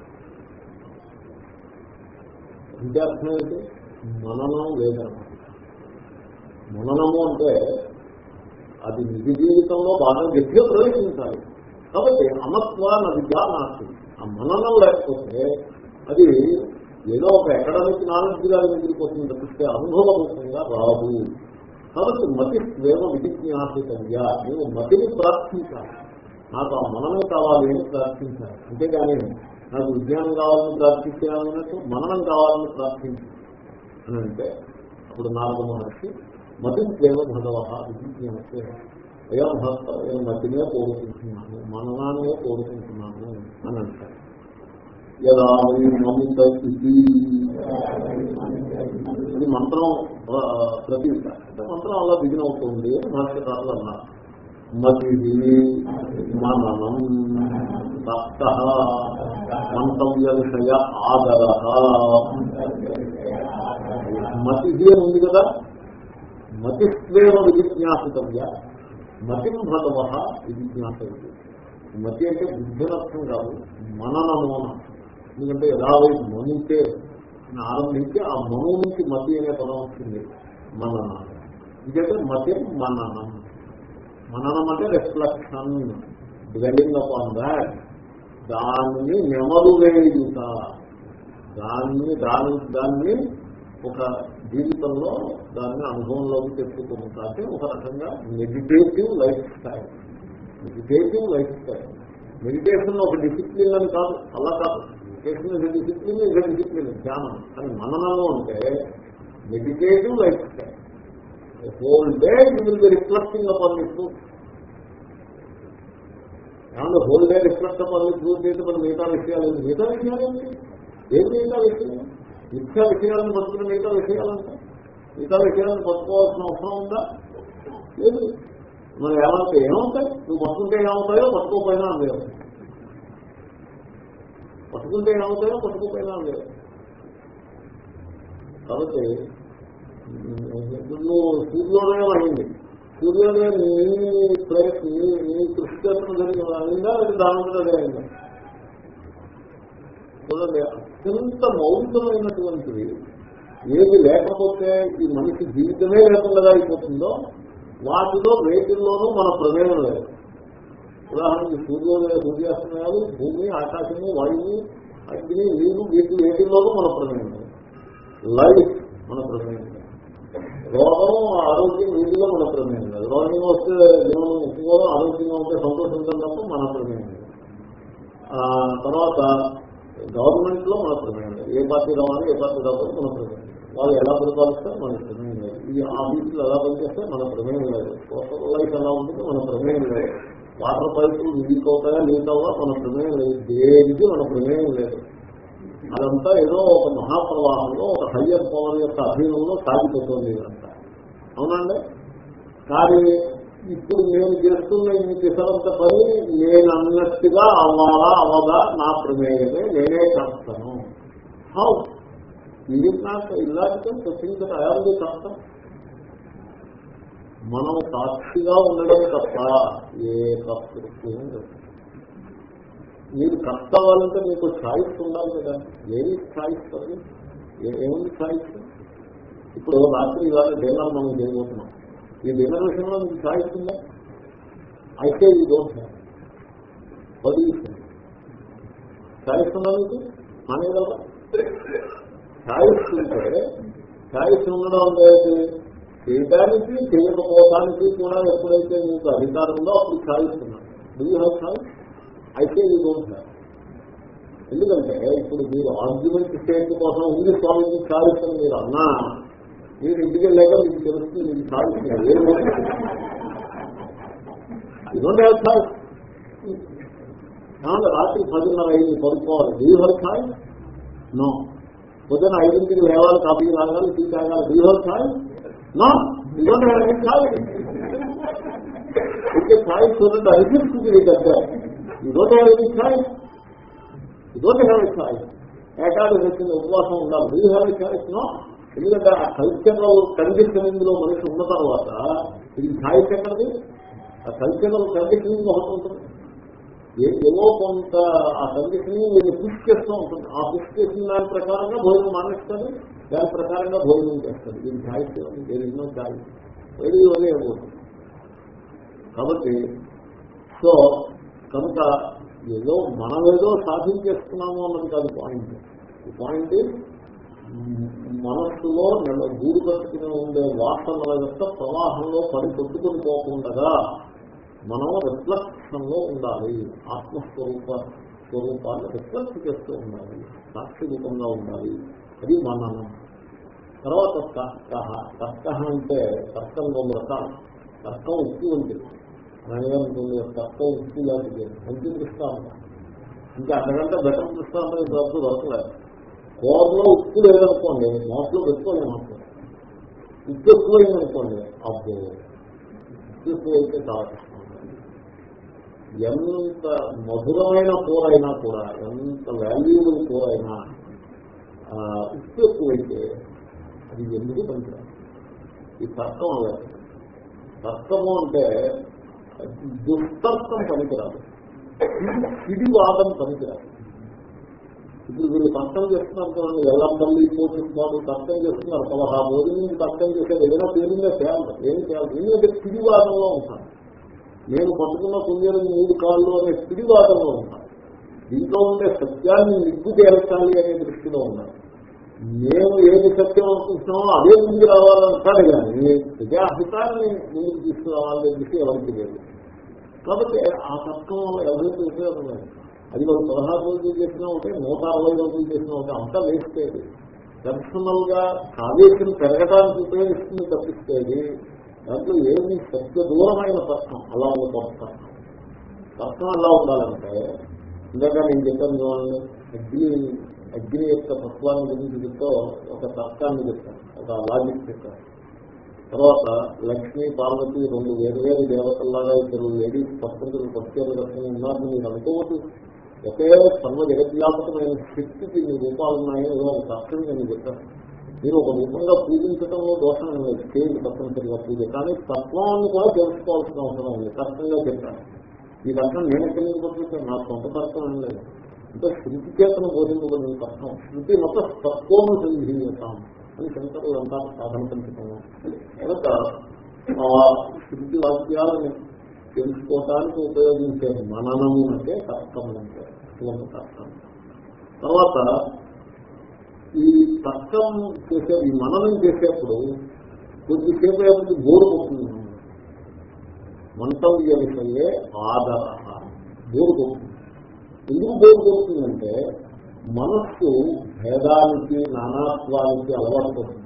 అంటే అర్థం ఏంటి మననం లేదన్నమాట మననము అంటే అది నిజ జీవితంలో బాగా గట్టిగా ప్రవేశించాలి కాబట్టి అమత్వాన్ని విద్యా నాస్తి ఆ మననం లేకపోతే అది ఏదో ఒక అకాడమిక్ నాలెడ్జ్ గారి దగ్గరికి వస్తుంది తప్పిస్తే అనుభవరూపంగా రాదు కాబట్టి మతి స్వేమ విధిజ్ఞాసితంగా నేను మతిని ప్రార్థించాలి నాకు ఆ మననం కావాలి అని ప్రార్థించాలి అంతేగాని నాకు విజ్ఞానం కావాలని ప్రార్థించాలన్నట్టు మననం కావాలని ప్రార్థించాలి అని అంటే అప్పుడు నారద మహర్షి మతి ప్రేమ భగవ విజ్ఞాసే అయ్యా మహత్వ నేను మతినే కోరుకుంటున్నాను మననాన్నే కోరుకుంటున్నాను అని అంటారు యదా వై మమిత స్థితి ఇది మంత్రం ఆ, ప్రతీక అంటే మంత్రం అలా బిగిన్ అవుతుంది అని భాష్యకారులు అన్నారు మతి మననం తప్త మంతవ్య విషయ ఆదర మతి అని ఉంది కదా మతిస్వేవ విజిజ్ఞాసితవ్య మతిం భగవ విజిజ్ఞాసవి మతి అంటే బుద్ధినర్థం కాదు మననము అని అర్థం. ఎందుకంటే ఎలా వై మనుతే అని ఆరంభించి ఆ మను నుంచి మతి అనే పదం వస్తుంది మనన ఇదైతే మతి మననం మననం అంటే రిఫ్లెక్షన్ డ్వెల్లింగ్ అపాన్ దాట్ దాన్ని నెమరు వేయుట దాన్ని దాని దాన్ని ఒక జీవితంలో దాన్ని అనుభవంలోకి తెచ్చుకుంటా అంటే ఒక రకంగా meditative lifestyle meditative lifestyle meditation ఒక డిసిప్లిన్ అని కాదు అలా కాదు meditation is discipline is discipline ధ్యానం కానీ మననము అంటే meditative lifestyle whole day you will be reflecting upon the truth ఏమన్నా whole day reflect upon the truth అయితే మన మిగతా విషయాలు ఏంటి? మిగతా విషయాలు ఏంటి ఏం మిగతా విషయం మిగతా విషయాలను పట్టుకుని మిగతా విషయాలంటే మిగతా విషయాలను పట్టుకోవాల్సిన అవసరం ఉందా లేదు మరి ఏమంటే ఏమవుతాయి నువ్వు పట్టుకుంటే ఏమవుతాయో పట్టుకోపోయినా లేవు పట్టుకుంటే ఏమవుతాయో పట్టుకోపోయినా లేవు కాబట్టి నువ్వు సూర్యోదయం అయింది సూర్యోదయం నీ ప్లేస్ నీ నీ కృష్ణ జరిగిన అయిందా అది దాని అయిందా చూడండి అత్యంత మౌలికమైనటువంటివి ఏది లేకపోతే ఈ మనిషి జీవితమే లేకుండా అయిపోతుందో వాటిలో వేటిల్లోనూ మన ప్రమేయం లేదు ఉదాహరణకి సూర్యోదయ సూర్యాస్తమయాలు భూమి ఆకాశము వాయువు అగ్ని నీరు వీటి వేటిల్లోనూ మన ప్రమేయం లేదు లైఫ్ మన ప్రమేయం లేదు రోగం ఆరోగ్యం వీటిలో మన ప్రమేయం లేదు రోగం వస్తే జీవనం ముఖ్యంగా ఆరోగ్యంగా ఉంటే సంతోషంగా తప్ప మన ప్రమేయం లేదు ఆ, తర్వాత గవర్నమెంట్ లో మన ప్రమేయం లేదు ఏ పార్టీ రావాలి ఏ పార్టీ రావాలి మన ప్రమేయం లేదు వాళ్ళు ఎలా పరిపాలిస్తారు మన ప్రమేయం లేదు ఈ ఆఫీసులు ఎలా పనిచేస్తే మన ప్రమేయం లేదు సోషల్ లైఫ్ ఎలా ఉంటుంది మన ప్రమేయం లేదు వాటర్ పైపులు లీక్ అవుతాయా లీక్ అవ్వా మన ప్రమేయం లేదు దేనికి మన ప్రమేయం లేదు అదంతా ఏదో ఒక మహాప్రవాహంలో ఒక హయ్యర్ పవర్ యొక్క అధీనంలో సాగిపోతుంది ఇదంతా అవునండి కానీ ఇప్పుడు నేను చేస్తున్న ఈ పిసరంత పని నేను అన్నట్టుగా అవ్వాలా అవ్వదా నా ప్రమేయమే నేనే చేస్తాను హౌ ఇది నాకు ఇలాంటి థింగ్ దట్ అయాలి కష్టం మనం సాక్షిగా ఉండడం తప్ప ఏ కష్టం లేదు మీరు కష్ట అవ్వాలంటే మీకు ఛాయిస్ ఉండాలి కదా ఏమి ఛాయిస్ పడదు ఏముంది ఛాయిస్ ఇప్పుడు రాత్రి ఇవాళ డిన్నర్ మనం చేయబోతున్నాం ఈ డిన్నర్ విషయంలో మీకు ఛాయిస్ ఉందా అయితే ఈ డోంట్ పది ఛాయిస్ ఉందా మీకు అనేగలరా ఛాయిస్ ఉంటే ఛాయిస్ ఉండడం అంటే చేయడానికి చేయకపోవడానికి కూడా ఎప్పుడైతే మీకు అధికారం ఉందో అప్పుడు ఛాయిస్ ఉన్నాడు డూ యూ హ్యావ్ ఛాయిస్ అయితే ఈ డోంట్ హ్యావ్ ఎందుకంటే ఇప్పుడు మీరు ఆర్గ్యుమెంట్ స్టేజ్ కోసం ఉంది స్వామికి ఛాయిస్ అని మీరు అన్నా మీరు ఇంటికి వెళ్ళాక మీకు తెలుస్తుంది మీకు ఛాయిస్ ఏం డోంట్ హ్యావ్ ఛాయిస్ రాత్రి పదిన్నర ఐదు పడుకోవాలి do you have choice no పొద్దున ఐదింటికి లేవాలి కాఫీ తాగాలి టీ తాగాలి do you have choice no you don't have any choice okay choice ఉన్నట్టు అనిపిస్తుంది మీకు అంటే you don't have any choice you don't have a choice ఏకాడు వచ్చిన ఉపవాసం ఉండాలి do have a choice no ఎందుకంటే ఆ కల్చర్ లో కండిషనింగ్ లో మనిషి ఉన్న తర్వాత ఇది ఛాయిస్ ఎక్కడది ఆ కల్చర్ కండిషనింగ్ ఒకటి ఉంటుంది ఏవో కొంత ఆ కండిషనింగ్ మీరు పుష్ చేస్తూ ఉంటుంది ఆ పుష్ చేసిన దాని ప్రకారంగా భోజనం మానేస్తారు దాని ప్రకారంగా భోజనం చేస్తారు ఇది ఛాయిస్ దేని ఎన్నో ఛాయిస్ ఏది ఇవన్నీ ఏమవుతుంది కాబట్టి సో కనుక ఏదో మనం ఏదో సాధించేస్తున్నాము అన్నది కాదు పాయింట్ ఈ పాయింట్ మనస్సులో నెల గూడు కట్టుకుని ఉండే వాసనల యొక్క ప్రవాహంలో పడి కొట్టుకుని పోకుండా మనం రిఫ్లెక్షన్ లో ఉండాలి ఆత్మస్వరూప స్వరూపాన్ని రిఫ్లెక్ట్ చేస్తూ ఉండాలి సాక్షి రూపంగా ఉండాలి అది మననం తర్వాత తర్క తర్క అంటే తర్కం రెండు రకాలు తర్కం ఉక్కు ఉంటుంది నయనంటుంది తర్కం ఉక్కు లాంటిది మంచి దృష్టాంతం ఇంకా అంతకంటే బెటర్ దృష్టాంతం ఇంతవరకు దొరకలేదు కూరలో ఉప్పు లేదనుకోండి నోట్లో పెట్టుకోలేము అనుకోండి ఉప్పు ఎక్కువైందనుకోండి అబ్బో ఉప్పు ఎక్కువైతే చాలా కష్టం ఎంత మధురమైన కూర అయినా కూడా ఎంత వాల్యూబుల్ కూర అయినా ఉప్పు ఎక్కువైతే అది ఎందుకు పనికిరాదు ఈ తర్కం అలాగే తర్కము అంటే దుస్తర్కం పనికిరాదు పిడివాదం పనికిరాదు ఇప్పుడు వీళ్ళు తర్కం చేస్తున్నారు చూడండి ఎలా తల్లి పోషిస్తున్నారు తర్కం చేస్తున్నారు పదహారు రోజుల నుంచి తర్కం చేసేది ఏదైనా పేరుగా చేయాలి ఏం చేయాలి ఎందుకంటే పిడివాదంలో ఉంటాను నేను పట్టుకున్న కుంజలు మూడు కాళ్ళు అనే పిడివాదంలో ఉంటాను దీంట్లో ఉండే సత్యాన్ని నిగ్గు తేల్చాలి అనే దృష్టిలో ఉన్నాను మేము ఏది సత్యం అనుకుంటున్నామో అదే ముందుకు రావాలంటాడు కానీ ప్రజాహితాన్ని ముందుకు తీసుకురావాలనే దృష్టి ఎవరికి లేదు కాబట్టి ఆ తర్కం వల్ల ఎవరికి ఉపయోగం లేదు అది వాళ్ళు పదహారు రోజులు చేసినా ఉంటే నూట అరవై రోజులు చేసినా ఉంటే అంతా వేస్తేది పర్సనల్ గా కావేశం పెరగడానికి ఉపయోగిస్తుంది తప్పిస్తేది దాంట్లో ఏమి సత్య దూరమైన తర్కం అలా ఉన్న తర్కం తర్కం అలా ఉండాలంటే ఇందాక నేను చెప్పాను చూడండి అగ్ని అగ్ని యొక్క తత్వాన్ని గురించి చెప్తూ ఒక తర్కాన్ని చెప్తాను ఒక లాజిక్ చెప్తాను తర్వాత లక్ష్మీ పార్వతి రెండు వేరు వేరు దేవతల్లాగా ఇద్దరు లేడీస్ పర్సెంట్లు ప్రత్యేక దర్శనం ఉన్నారని మీరు అనుకోవద్దు ఒకే సర్వ జగద్వ్యాపకమైన శక్తికి మీ రూపాలు ఉన్నాయని ఏదో ఒక తర్కం నేను చెప్పాను మీరు ఒక రూపంగా పూజించడంలో దోషం లేదు చేయండి తప్పనిసరిగా పూజ కానీ తత్వాన్ని కూడా తెలుసుకోవాల్సిన అవసరం ఉంది తర్కంగా చెప్పాను ఈ తర్కం నేను ఎక్కడి నుంచి పట్టుకుంటాను నా సొంత తర్కం ఏం లేదు అంటే శృతి చేతను బోధించబడిన తర్కం శృతి మొత్తం తత్వము సంధీయతాం అని శంకరులు అంటారు సాధన పంచకంలో కనుక ఆ శృతి వాక్యాలను తెలుసుకోవటానికి ఉపయోగించే మననము అంటే తర్కం అంటే అటువంటి తర్కం తర్వాత ఈ తర్కం చేసే ఈ మననం చేసేప్పుడు కొద్దిసేపు ఏమిటి బోరు కొడుతుంది మంతవ్య విషయే ఆదర బోరు కొడుతుంది ఎందుకు బోరు కొడుతుందంటే మనస్సు భేదానికి నానాత్వానికి అలవాటు పడుతుంది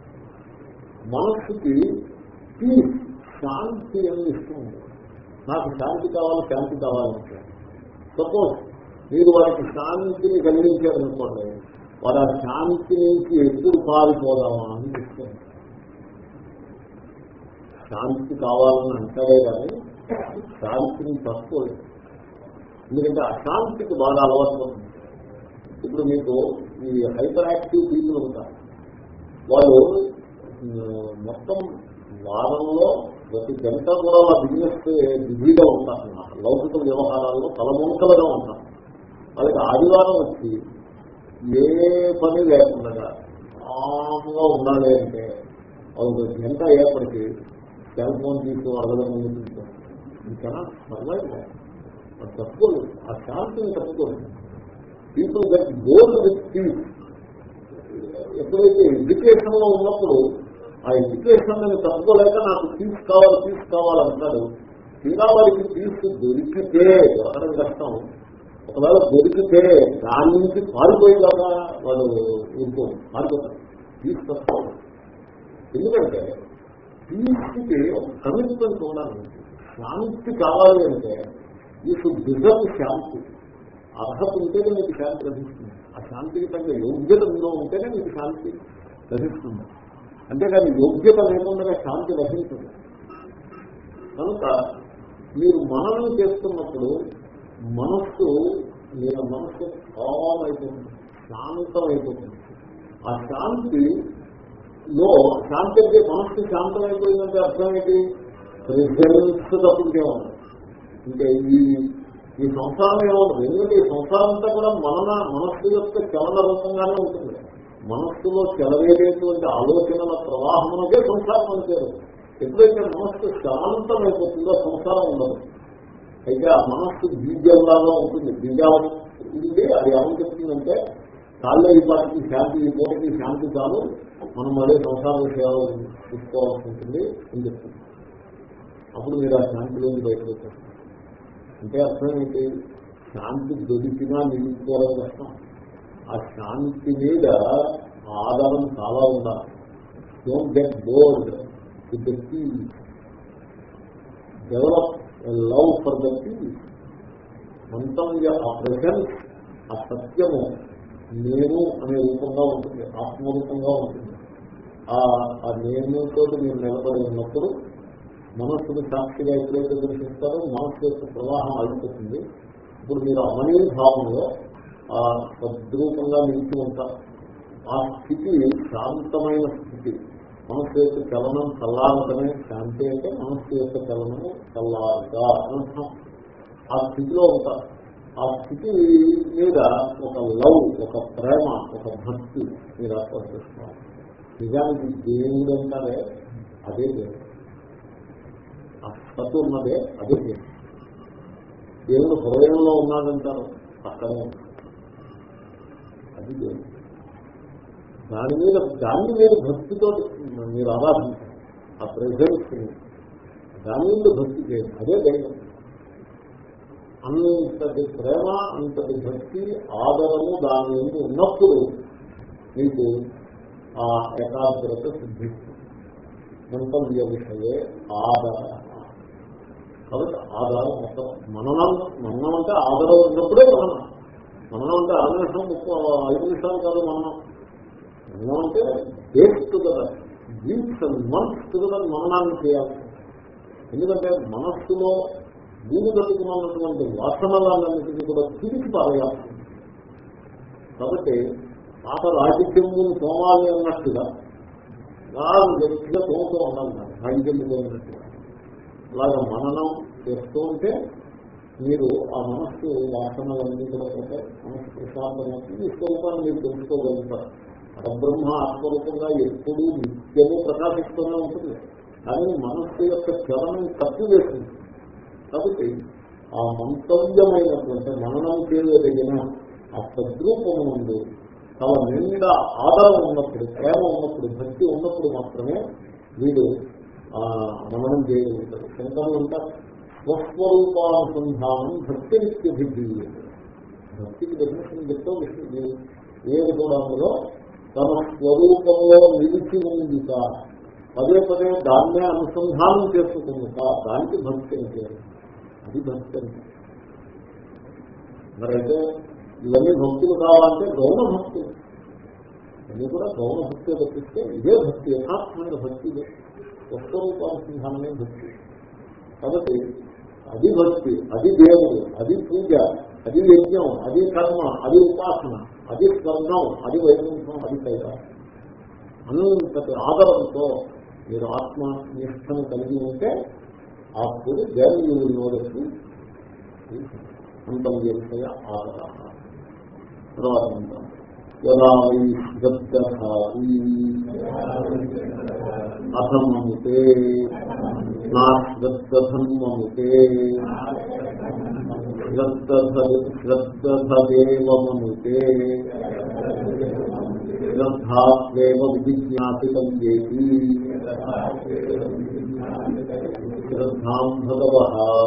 మనస్సుకి పీస్ శాంతి అని ఇష్టం ఉంది నాకు శాంతి కావాలి శాంతి కావాలంటే సపోజ్ మీరు వారికి శాంతిని కలిగించారనుకోండి వారు ఆ శాంతి నుంచి ఎప్పుడు పారిపోదామా అని చెప్తారు శాంతి కావాలని అంటాడే కానీ శాంతిని తక్కువ ఎందుకంటే అశాంతికి బాగా అలవాటు పడుతుంది ఇప్పుడు మీకు ఈ హైపర్ యాక్టివ్ పీపుల్ ఉంటారు వాళ్ళు మొత్తం వారంలో ప్రతి గంట కూడా వాళ్ళ బిజినెస్ బిజీగా ఉంటారు అన్నమాట లౌకిక వ్యవహారాల్లో తలమునకలుగా ఉంటారు వాళ్ళకి ఆదివారం వచ్చి ఏ పని లేకుండా ఆముగా ఉండాలి అంటే వాళ్ళు గంట అయ్యేప్పటికీ సెల్ ఫోన్ తీసి అడగడం ముందు తీసుకుంటారు ఇంకా పర్లేదు అది తప్పుకోలేదు ఆ శాంతిని తప్పుకోలేదు people get goal with peace ఎప్పుడైతే ఎడ్యుకేషన్ లో ఉన్నప్పుడు ఆ ఎడ్యుకేషన్ నేను తప్పుకోలేక నాకు పీస్ కావాలి పీస్ కావాలంటాడు తీరా వారికి పీస్ దొరికితే దొరకడం కష్టం ఒకవేళ దొరికితే దాని నుంచి పారిపోయేదాకా వాడు ఊరుకో పారిపోతారు పీస్ కష్టం ఎందుకంటే పీస్కి ఒక కమిట్మెంట్ ఉండాలి శాంతి కావాలి అంటే ఈ షుడ్ డిజర్వ్ శాంతి అర్హత ఉంటేనే మీకు శాంతి లభిస్తుంది ఆ శాంతికి తగ్గ యోగ్యత మీలో ఉంటేనే మీకు శాంతి లభిస్తుంది అంతేకాని యోగ్యత లేకుండా శాంతి లభించదు కనుక మీరు మననం చేస్తున్నప్పుడు మనస్సు మీరు మనస్సు కామ్ అయిపోతుంది శాంతం అయిపోతుంది ఆ శాంతి లో శాంతి అంటే మనస్సు శాంతం అయిపోయిందంటే అర్థం ఏంటి ప్రెజెన్స్ తప్పుంటే ఉంది ఇంకా ఈ ఈ సంసారం ఏముంటుంది ఎందుకంటే ఈ సంసారం అంతా కూడా మనన మనస్సు యొక్క చలన రూపంగానే ఉంటుంది మనస్సులో చెలవేరేటువంటి ఆలోచనల ప్రవాహమునకే సంసారం అంటారు ఎప్పుడైతే మనస్సు శాంతం అయిపోతుందో సంసారం ఉండదు అయితే ఆ మనస్సు బీజంలాగా ఉంటుంది బీజాలు ఉంది అది ఏమని చెప్తుందంటే కాళ్ళ ఈ పాటికి శాంతి ఈ పూటకి శాంతి చాలు మనం మళ్ళీ సంసార విషయాలు చూసుకోవాల్సి ఉంటుంది అని చెప్తుంది అప్పుడు మీరు ఆ శాంతిలోంచి బయటకు వచ్చారు అంటే అర్థం ఏంటి శాంతి దొరికినా నిలుపుకోవడం కష్టం ఆ శాంతి మీద ఆధారం చాలా ఉండాలి don't get bored with the develop love for the peace మొత్తం ఆ ప్రజెన్స్ ఆ సత్యము నేను అనే రూపంగా ఉంటుంది ఆత్మరూపంగా ఉంటుంది ఆ నేనుతో మీరు నిలబడి ఉన్నప్పుడు మనస్సును సాక్షిగా ఎప్పుడైతే దర్శిస్తారో మనస్సు యొక్క ప్రవాహం అయిపోతుంది ఇప్పుడు మీరు అమనీ భావంలో ఆ సద్రూపంగా నిలిచి ఉంటారు ఆ స్థితి శాంతమైన స్థితి మనస్సు యొక్క చలనం చల్లారటమే శాంతి అంటే మనస్సు యొక్క చలనము చల్లారుగా అర్థం ఆ స్థితిలో ఉంటారు ఆ స్థితి మీద ఒక లవ్ ఒక ప్రేమ ఒక భక్తి మీరు ఏర్పాటు చేస్తున్నారు నిజానికి దేవుడు అంటారే అదే దేవుడు ఆ సత్తు ఉన్నదే అదే దేవుడు దేవుడు హృదయంలో ఉన్నాడంటారు పక్కనే అది దేవుడు దాని మీద దాన్ని మీరు భక్తితో మీరు ఆరాధించాలి ఆ ప్రెజెన్స్ దాని మీద భక్తి చేయండి అదే దైవం అంతటి ప్రేమ అంతటి భక్తి ఆదరము దాని మీద ఉన్నప్పుడు మీకు ఆ ఏకాగ్రత సిద్ధిస్తుంది మంతవ్య విషయే ఆదర కాబట్టి ఆధారం మొత్తం మననం మననం అంటే ఆధారం ఉన్నప్పుడే మననం మననం అంటే అర నిమిషం ముప్పై ఐదు నిమిషాలు కాదు మననం మననం అంటే days together weeks and months together మననాన్ని చేయాలి ఎందుకంటే మనస్సులో భూమి కట్టుకున్నటువంటి వాసనలన్నింటినీ కూడా తిరిగి పారేయాలి కాబట్టి పాత రాజకీయమును తోమాలి అన్నట్టుగా నాలుగు గట్టిగా తోముతూ ఉండాలి రాజకీయం పోయినట్టుగా అలాగా మననం చేస్తూ ఉంటే మీరు ఆ మనస్సు వాసనలన్నీ కూడా పోతే మనస్సు ప్రశాంతమవుతుంది ఈ స్వరూపాన్ని మీరు తెలుసుకోగలుగుతారు పరబ్రహ్మ ఆత్మరూపంగా ఎప్పుడూ నిత్యము ప్రకాశిస్తూనే ఉంటుంది కానీ మనస్సు యొక్క చలనం తప్పు వేస్తుంది కాబట్టి ఆ మంతవ్యమైనటువంటి మననం చేయదగిన ఆ సద్రూపం ఉంది తమ నిండా ఆధారం ఉన్నప్పుడు ప్రేమ ఉన్నప్పుడు భక్తి ఉన్నప్పుడు మాత్రమే వీడు మననం చేయగలుగుతాడు శంకరులు అంటారు స్వస్వరూపానుసంధానం భక్తి నిత్యభిద్ధి భక్తికి డెఫినేషన్ చెప్తూ ఏది కూడా అందులో తన స్వరూపంలో నిలిచి ఉంది పదే పదే దాన్నే అనుసంధానం చేసుకుంది దానికి భక్తి అంటే అది భక్తి అంటే మరైతే ఇవన్నీ భక్తులు కావాలంటే గౌణ భక్తులు ఇవన్నీ కూడా గౌణ భక్తి తప్పిస్తే ఇదే భక్తి యథార్థమైన భక్తి ఇదే స్వస్వరూపానుసంధానమే భక్తి కాబట్టి అది భక్తి అది దేవుడు అది పూజ అది యజ్ఞం అది కర్మ అది ఉపాసన అది స్వర్గం అది వైకుంఠం అది కైలాసం అంతటి ఆదరంతో మీరు ఆత్మ నిష్టను కలిగి ఉంటే అప్పుడు దేవయుడు నోడచ్చు అంతం చేసే ఆదర తర్వాత అంటాం యదా వై శ్రద్ధాయి అధమముతే నా శ్రద్ధధన్మముతే శ్రద్ధదేవమనుతే శ్రద్ధాత్వేవ విజిజ్ఞాసితం చేసి శ్రద్ధాం భగవ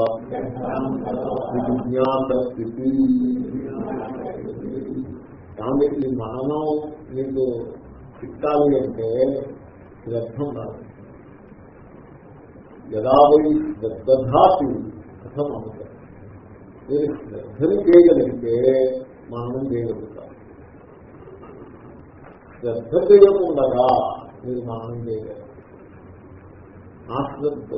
విజిజ్ఞాసస్థితి కానీ ఈ మననం మీకు చిక్కాలి అంటే శ్రద్ధ ఉండాలి యదా వై శ్రద్ధాతి కథం అవుతాయి మీరు శ్రద్ధని చేయగలిగితే మననం చేయగలుగుతారు శ్రద్ధ చేయకుండా మీరు మననం చేయగలరు ఆ శ్రద్ధ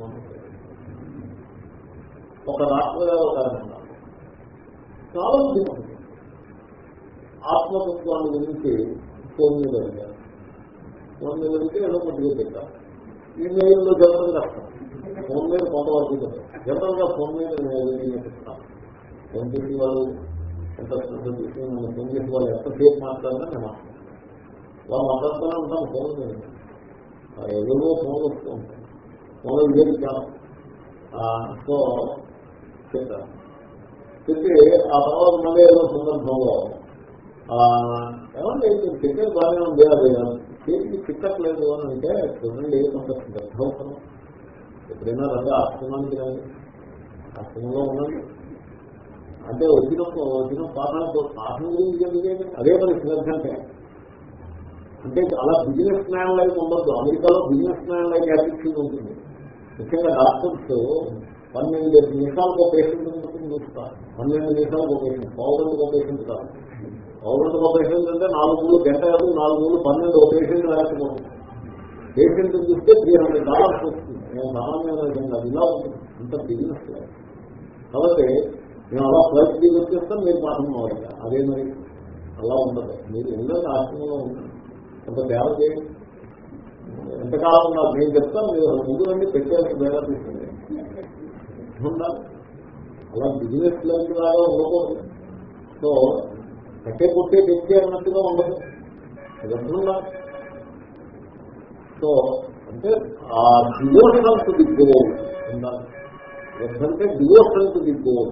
ఒక డాక్టర్ గారు ఒక ఆయన ఉన్నారు. చాలా బుద్ధిమంతుడు ఆత్మతత్వాన్ని గురించి ఫోన్ మీద వెళ్ళారు ఫోన్ మీద వెళ్తే ఏదో కొద్దిగా పెట్టారు ఈమెయిల్లో జనరల్ కష్టం ఫోన్ మీద కొంతవరకు జనరల్ గా ఫోన్ మీద నేను చెప్తాను ఫోన్ చేసి వాళ్ళు ఎంత శ్రద్ధ చేసి నన్ను ఫోన్ చేసి వాళ్ళు ఎంతసేపు మాట్లాడినా నేను మాట్లాడతాను వాళ్ళు మాట్లాడుతూనే ఉంటాను ఫోన్ మీద ఏదో ఫోన్ వస్తూ ఉంటాను ఫోన్ ఇదేది కాదు సో చెప్తాను చెప్పి ఆ తర్వాత మళ్ళీ ఏదో సందర్భంలో ఏమంటే చెప్పేది బాగానే ఉంది అది చేతికి చిక్కట్లేదు అని అంటే చూడండి కొంత శ్రద్ధ అవసరం ఎప్పుడైనా రండి ఆశ్రమానికి రండి ఆశ్రమంలో ఉండండి అంటే వచ్చినప్పుడు వచ్చిన పాఠం పాఠం గురించి ఎందుకంటే అదే మరి శ్రద్ధ అంటే అంటే అలా బిజినెస్ మ్యాన్ లైఫ్ ఉండదు అమెరికాలో బిజినెస్ మ్యాన్ లైఫ్ యాటిట్యూడ్ ఉంటుంది ముఖ్యంగా డాక్టర్స్ పన్నెండు నిమిషాలకు ఒక పేషెంట్ ఉంటుంది చూస్తారు పన్నెండు నిమిషాలకు ఒక పేషెంట్ పౌరంకి ఒక పేషెంట్ కాదు పౌరంకి ఒక పేషెంట్ అంటే నాలుగు మూడు గంట కాదు నాలుగు మూడు పన్నెండు ఒక పేషెంట్ రాకపోతుంది పేషెంట్ చూస్తే త్రీ హండ్రెడ్ డాలర్స్ వస్తుంది నేను సామాన్యమైన కాదు ఇలా ఉంటుంది అంత బిజినెస్ లైఫ్ కాబట్టి నేను అలా ఫ్లైట్ దిగి వచ్చేస్తాను మీరు పాఠం అవ్వాలి అదే మరి అలా ఉండదు మీరు ఉండండి ఆశ్రమంలో ఉండండి కొంత సేవ చేయండి ఎంతకాలం ఉన్నారు నేను చెప్తాను మీరు ముందు రండి పెట్టేసి బేడా తీసుకుంది ఉండాలి అలా బిజినెస్ లైఫ్ లాగా ఉండకూడదు సో కట్టే కొట్టే తెచ్చే అన్నట్టుగా ఉండదు అది ఉండాలి సో అంటే ఆ డివోషనల్ టు ది గోల్ ఉండాలి ఎప్పుడంటే డివోషన్ టు ది గోల్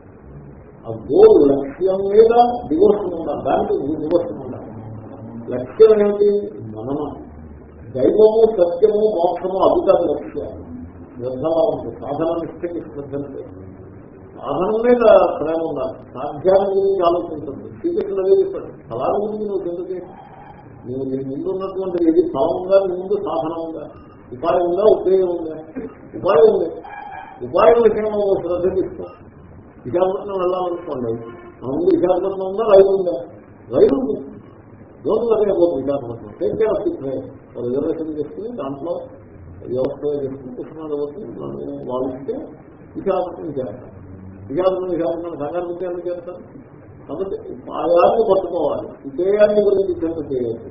ఆ గోల్ లక్ష్యం మీద డివోషన్ ఉండాలి దానికి డివోషన్ ఉండాలి లక్ష్యం ఏంటి మననం దైవము సత్యము మోక్షము అభికార లక్ష్యాలు శ్రద్ధలా ఉంటుంది సాధన నిష్ఠకి శ్రద్ధ సాధనం మీద ప్రేమ ఉండాలి సాధ్యాన్ని గురించి ఆలోచించండి శ్రీకృష్ణుడు అదే చెప్పాడు ఫలాల గురించి నువ్వు కిందకి నువ్వు నీ ముందు ఉన్నటువంటి ఏది ఫలం ఉందా నీ ముందు సాధన ఉందా ఉపాయం ఉందా ఉపయోగం ఉందా ఉపాయం ఉంది ఉపాయం విషయంలో శ్రద్ధ తీసుకో విశాఖపట్నం వెళ్ళాలనుకోండి మన ముందు విశాఖపట్నం ఉందా రైలు ఉందా రైలు ఉంది రోజు అదే పోతుంది Visakhapatnam take care of the train reservation చేసుకుని దాంట్లో వ్యవస్థ చేసుకుని కృష్ణాలు వాళ్ళు ఇస్తే విశాఖపట్నం చేస్తారు విశాఖపట్నం విశాఖపట్నం సంఘానికి ఎందుకు చేస్తారు కాబట్టి ఉపాయాన్ని పట్టుకోవాలి విజయాన్ని గురించి చింత చేయాలి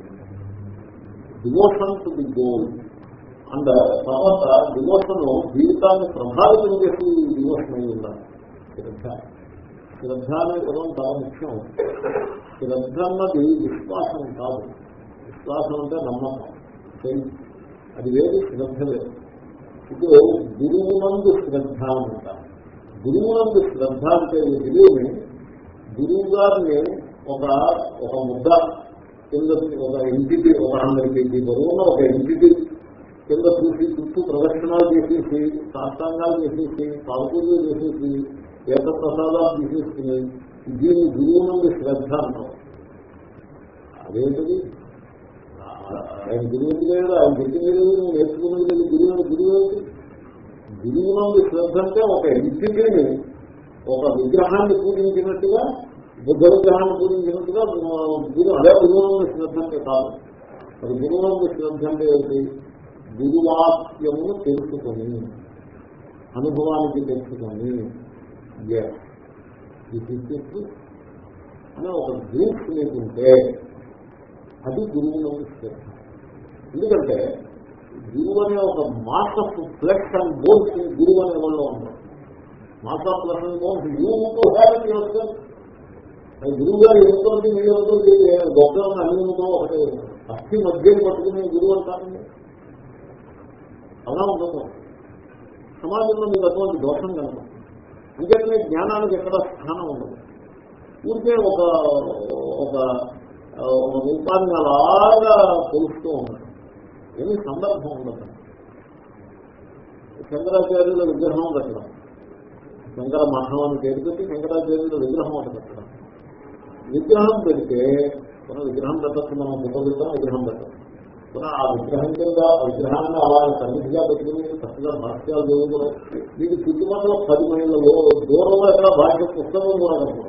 devotion to the goal and తర్వాత డివోషన్ జీవితాన్ని ప్రభావితం చేసి డివోషన్ అయి ఉండాలి శ్రద్ధ శ్రద్ధ అనే పదం చాలా ముఖ్యం శ్రద్ధ అన్నది విశ్వాసం కాదు విశ్వాసం అంటే నమ్మకం అది వేరు శ్రద్ధ వేరు ఇప్పుడు గురువునందు శ్రద్ధ అంటారు గురువునందు శ్రద్ధ అంటే ఈ గురువుని గురువు గారిని ఒక ఒక ముద్ద కింద ఒక ఎంటిటీ ఒక హండ్రెడ్ కేజీ బరువున్న ఒక ఎంటిటీ కింద చూసి చుట్టూ ప్రదక్షిణాలు చేసేసి సాష్టాంగాలు చేసేసి పాల్పూజలు చేసేసి ఏక ప్రసాదాలు తీసేసుకుని దీన్ని గురువు నుండి శ్రద్ధ అంటాం అదేంటిది ఆయన గురువు లేదు ఆయన చెప్పింది లేదు నువ్వు నేర్చుకున్నది లేదు గురువు గురువు ఏంటి గురువు నుండి శ్రద్ధ అంటే ఒక ఎంటిటీని ఒక విగ్రహాన్ని పూజించినట్టుగా బుద్ధ విగ్రహాన్ని పూజించినట్టుగా గురువు అదే గురువు నుండి శ్రద్ధ అంటే కాదు మరి గురువు నుండి శ్రద్ధ అంటే ఏంటి గురువాక్యమును తెలుసుకొని అనుభవానికి తెలుసుకొని అనే ఒక గ్రూప్ లేకుంటే అది గురువులో శ్రద్ధ ఎందుకంటే గురువు అనే ఒక mass of flesh and bones గురువు అనే వాళ్ళు ఉంటారు mass of flesh and bones యూతో హ్యాపీ వస్తారు గురువు గారు ఏమిటోంది మీరు ఏమిటోంది గొప్ప అన్నితో ఒకటి అస్థి మధ్యం పట్టుకునే గురువు అంటారండి అలా ఉండదు సమాజంలో మీకు అటువంటి దోషం కనుక అంతేకానే జ్ఞానానికి ఎక్కడ స్థానం ఉండదు ఊరికే ఒక ఒక ఒక రూపాన్ని అలాగా తెలుస్తూ ఉండదు ఏమీ సందర్భం ఉండదు శంకరాచార్యుల విగ్రహం పెట్టడం శంకర మఠం అని పేరు పెట్టి శంకరాచార్యుల విగ్రహం ఒకటి పెట్టడం విగ్రహం పెడితే మనం విగ్రహం పెట్టచ్చు మనం ఉపయోగిస్తాం విగ్రహం పెట్టాం కూడా ఆ విగ్రహం కింద విగ్రహాన్ని అలా సన్నిధిగా పెట్టుకుని చక్కగా భాష్యాలు చదువుకోవడం మీకు చుట్టుపక్కల పది మైళ్ళలో దూరంలో ఎక్కడ భాష్య పుస్తకం కూడా కనపడదు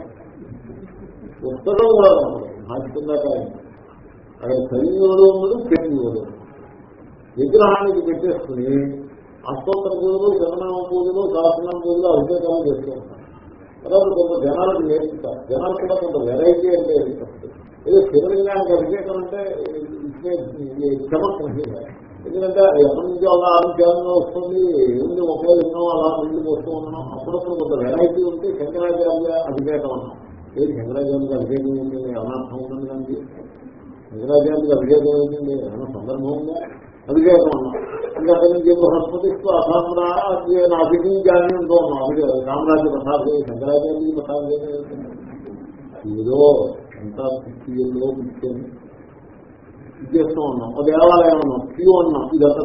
పుస్తకం కూడా కనపడదు భాష్యంగా అక్కడ చదివేవాడు ఉండదు చెప్పేవాడు విగ్రహానికి పెట్టేసుకుని అష్టోత్తర పూజలు జగనామ పూజలు సహస్రనామ పూజలు అభిషేకాలు చేస్తూ ఉంటారు తర్వాత కొంత జనాలకు నేర్పుతారు జనాలు కూడా కొంత వెరైటీ అంటే ఏదో శివలింగానికి అభిషేకం అంటే చమత్రం ఎందుకంటే ఎప్పటి నుంచో అలా ఆరోగ్యంగా వస్తుంది ఏంటి ఒకే లింగం అలా ముందుకు వస్తూ ఉన్నాం అప్పుడప్పుడు కొంత వెరైటీ ఉంటే శంకరాచార్య అభిషేకం అన్నాం ఏది శంకరాచార్యకి అభిషేకం ఏంటండి అనార్థం ఉందండి దానికి శంకరాచార్యకి అభిషేకం ఏంటండి ఏమైనా సందర్భం ఉందా అభిషేకం అన్నాం ఇంకా అక్కడి నుంచి బృహస్పతిస్తూ అసామ్రా అభిజ్ఞాన్ని ఉంటూ ఉన్నాం అభిషేకం రామరాజ్య ప్రసాద్ శంకరాచార్యకి ప్రసాద్ ఏదో ఎంత పిచ్చిలో పిచ్చాను చేస్తూ ఉన్నాం ఒక దేవాలయం ఉన్నాం క్యూ ఉన్నాం ఇదంతా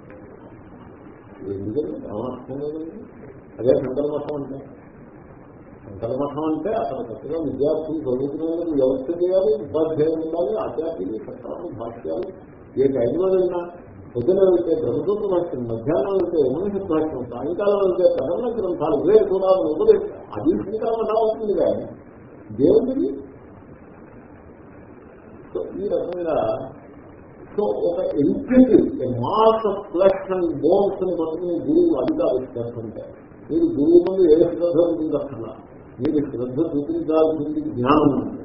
ఎందుకంటే అవనర్థం లేదండి అదే శంకర మఠం అంటే శంకర మఠం అంటే అక్కడ కొత్తగా విద్యార్థులు చదువుకునే వ్యవస్థ చేయాలి ఉపాధ్యాయులు ఉండాలి ఆచార్యులు సత్రాలు భాష్యాలు ఏ టైంలో వెళ్ళినా పొద్దున వెళ్తే బ్రహ్మసూత్ర భాష్యం మధ్యాహ్నం వెళ్తే మనిషి భాష్యం సాయంకాలం వెళ్తే కథన గ్రంథాలు వేరు చూడాలని ఉపదేశం అది శ్రీకాల మఠం అవుతుంది కానీ దేవుడికి సో ఈ రకంగా సో ఒక entity mass of flesh and bones ని బతుకుని గురువు అధికారిస్తుంటే మీరు గురువు ముందు ఏ శ్రద్ధ ఉంటుంది మీరు శ్రద్ధ చూపించాల్సింది జ్ఞానం ఉంది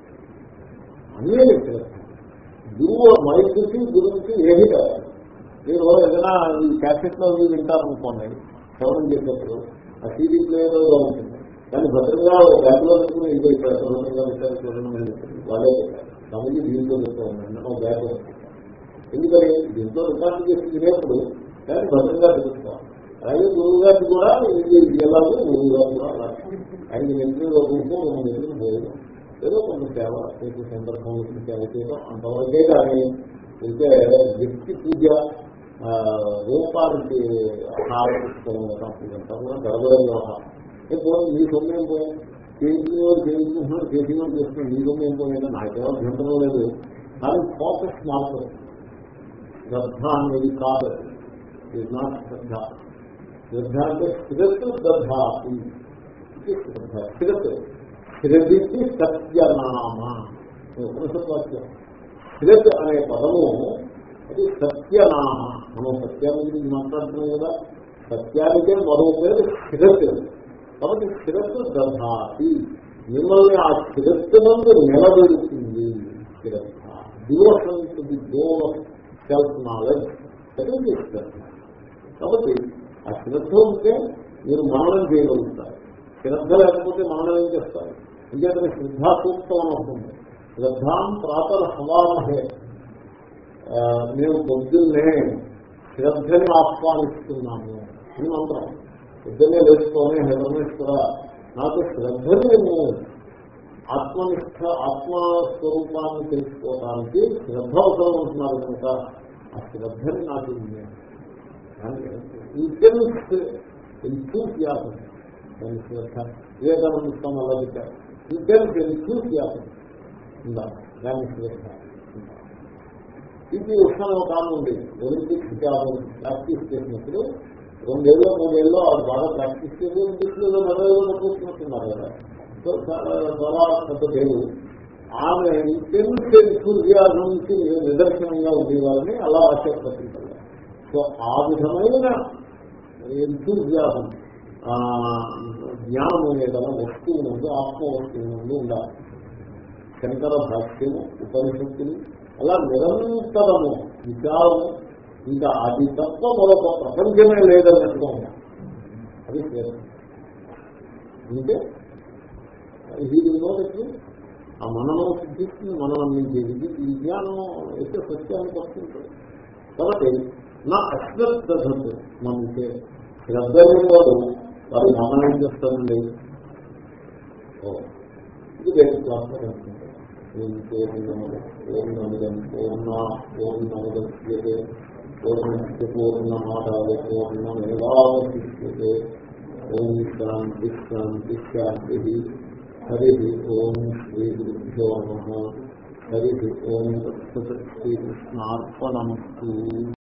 అనే శ్రద్ధ గురువు మైకి గురువుకి ఏది కాదు మీరు ఏదైనా ఈ క్యాసెట్ లో మీరు వింటారనుకోండి శ్రవణం చేసేప్పుడు ఆ సీడీ ప్లేయర్ ఉంటుంది కానీ భద్రంగా బ్యాగ్లో పెట్టుకుని ఇది భద్రంగా పెట్టారు చూడడం వాళ్ళే పెట్టారు తమకి దీంట్లో చెప్తా ఉన్నాను బ్యాగ్ ఎందుకని దీంట్లో రికార్డు చేసి తినేప్పుడు దాన్ని భద్రంగా తెలుసుకోవాలి అలాగే గురువు గారికి కూడా ఇది ఎలాగో గురువు గారు కూడా ఆయనకి నెంబర్ రూపం మనం ఎదురు పోయేది ఏదో కొంత సేవ చేసే సందర్భం సేవ చేయడం అంతవరకే కానీ అయితే వ్యక్తి పూజ రూపానికి ఆహారంతా కూడా గడబడ వ్యవహారం ఇప్పుడు మీ సొమ్మేం పోయి చేసిన వారు చేయించుకుంటున్నారు చేసిన వారు చేస్తున్నారు మీ సొమ్మేం పోయిందా నాకేమో అభ్యంతరం లేదు కానీ ఫోకస్ మాత్రం శ్రద్ధ అనేది కాదు ఇస్ నాట్ శ్రద్ధ శ్రద్ధ అంటే స్థిరత్ శ్రద్ధ శ్రద్ధ స్థిరత్ శ్రద్ధికి సత్యనామ ఉపనిషత్వాక్యం శ్రత్ అనే పదము అది సత్యనామ మనం సత్యాన్ని గురించి మాట్లాడుతున్నాం కదా సత్యానికే మరో పేరు స్థిరత్ కాబట్టి స్థిరత్ దధాతి మిమ్మల్ని ఆ స్థిరత్వనందు నిలబెడుతుంది స్థిరత్వ devotion to the goal of self knowledge అది శ్రద్ధ కాబట్టి ఆ శ్రద్ధ ఉంటే మీరు మననం చేయగలుగుతారు శ్రద్ధ లేకపోతే మననం ఏం చేస్తారు ఇంకేతనే శ్రద్ధా సూక్తం అని ఉంటుంది శ్రద్ధాం ప్రాతర హవామహే మేము పొద్దున్నే శ్రద్ధని ఆహ్వానిస్తున్నాము అని మంత్రం పొద్దున్నే లేచుకొని హెదర్మేశ్వర నాకు శ్రద్ధని నేను ఆత్మనిష్ట ఆత్మస్వరూపాన్ని తెలుసుకోవడానికి శ్రద్ధ అవసరం ఉంటున్నారు కనుక ఆ శ్రద్ధని నాకు ఇంటెన్స్ ఎంతూసియాసం దాని శ్రద్ధ వివేకానంద స్వామి అలా చెప్పారు ఇంటెన్స్ ఎంతూసియాసం ఉండాలి దాని శ్రద్ధ ఇది ఉష్ణం కాలం ఉంది ఒలింపిక్స్ ప్రాక్టీస్ చేసినప్పుడు రెండేళ్ళు మూడేళ్ళు అది బాగా ప్రాక్టీస్ చేసి ఒలింపిక్స్ లో మెడలో కూర్చున్నట్టున్నారు కదా సో చాలా చాలా పెద్ద పేరు ఆమె ఇంటెన్స్ ఎంతూసియాసం నుంచి నిదర్శనంగా ఉండేవాళ్ళని అలా ఆశీర్వదించాలి సో ఆ విధమైన ఎంతూజాసం జ్ఞానము ఏదైనా వస్తువు నుండి ఆత్మ వస్తువు నుండి ఉండాలి శంకర భాష్యము ఉపనిషత్తులు అలా నిరంతరము విచారము ఇంకా అది తప్ప మరొక ప్రపంచమే లేదన్నట్టుగా ఉండాలి అది లేదు అంటే ఇది వినోదకి ఆ మననం సిద్ధిస్తుంది మననం నుంచి ఇది విజ్ఞానం అయితే సత్యానికి వస్తుంటుంది కాబట్టి నా అశ్రద్ధ మనకి శ్రద్ధ వాడు వారు మనం ఏం చేస్తారండి ఇది వేరే క్లాస్ పూర్ణముదం పూర్ణ పూర్ణముద్యతే పూర్ణస్య పూర్ణమాదాయ పూర్ణమేవాశిష్యతే ఓం శాంతి శాంతి శాంతి హరి ఓం శ్రీ గురుభ్యో నమ హరి ఓం శ్రీకృష్ణార్పణమస్తు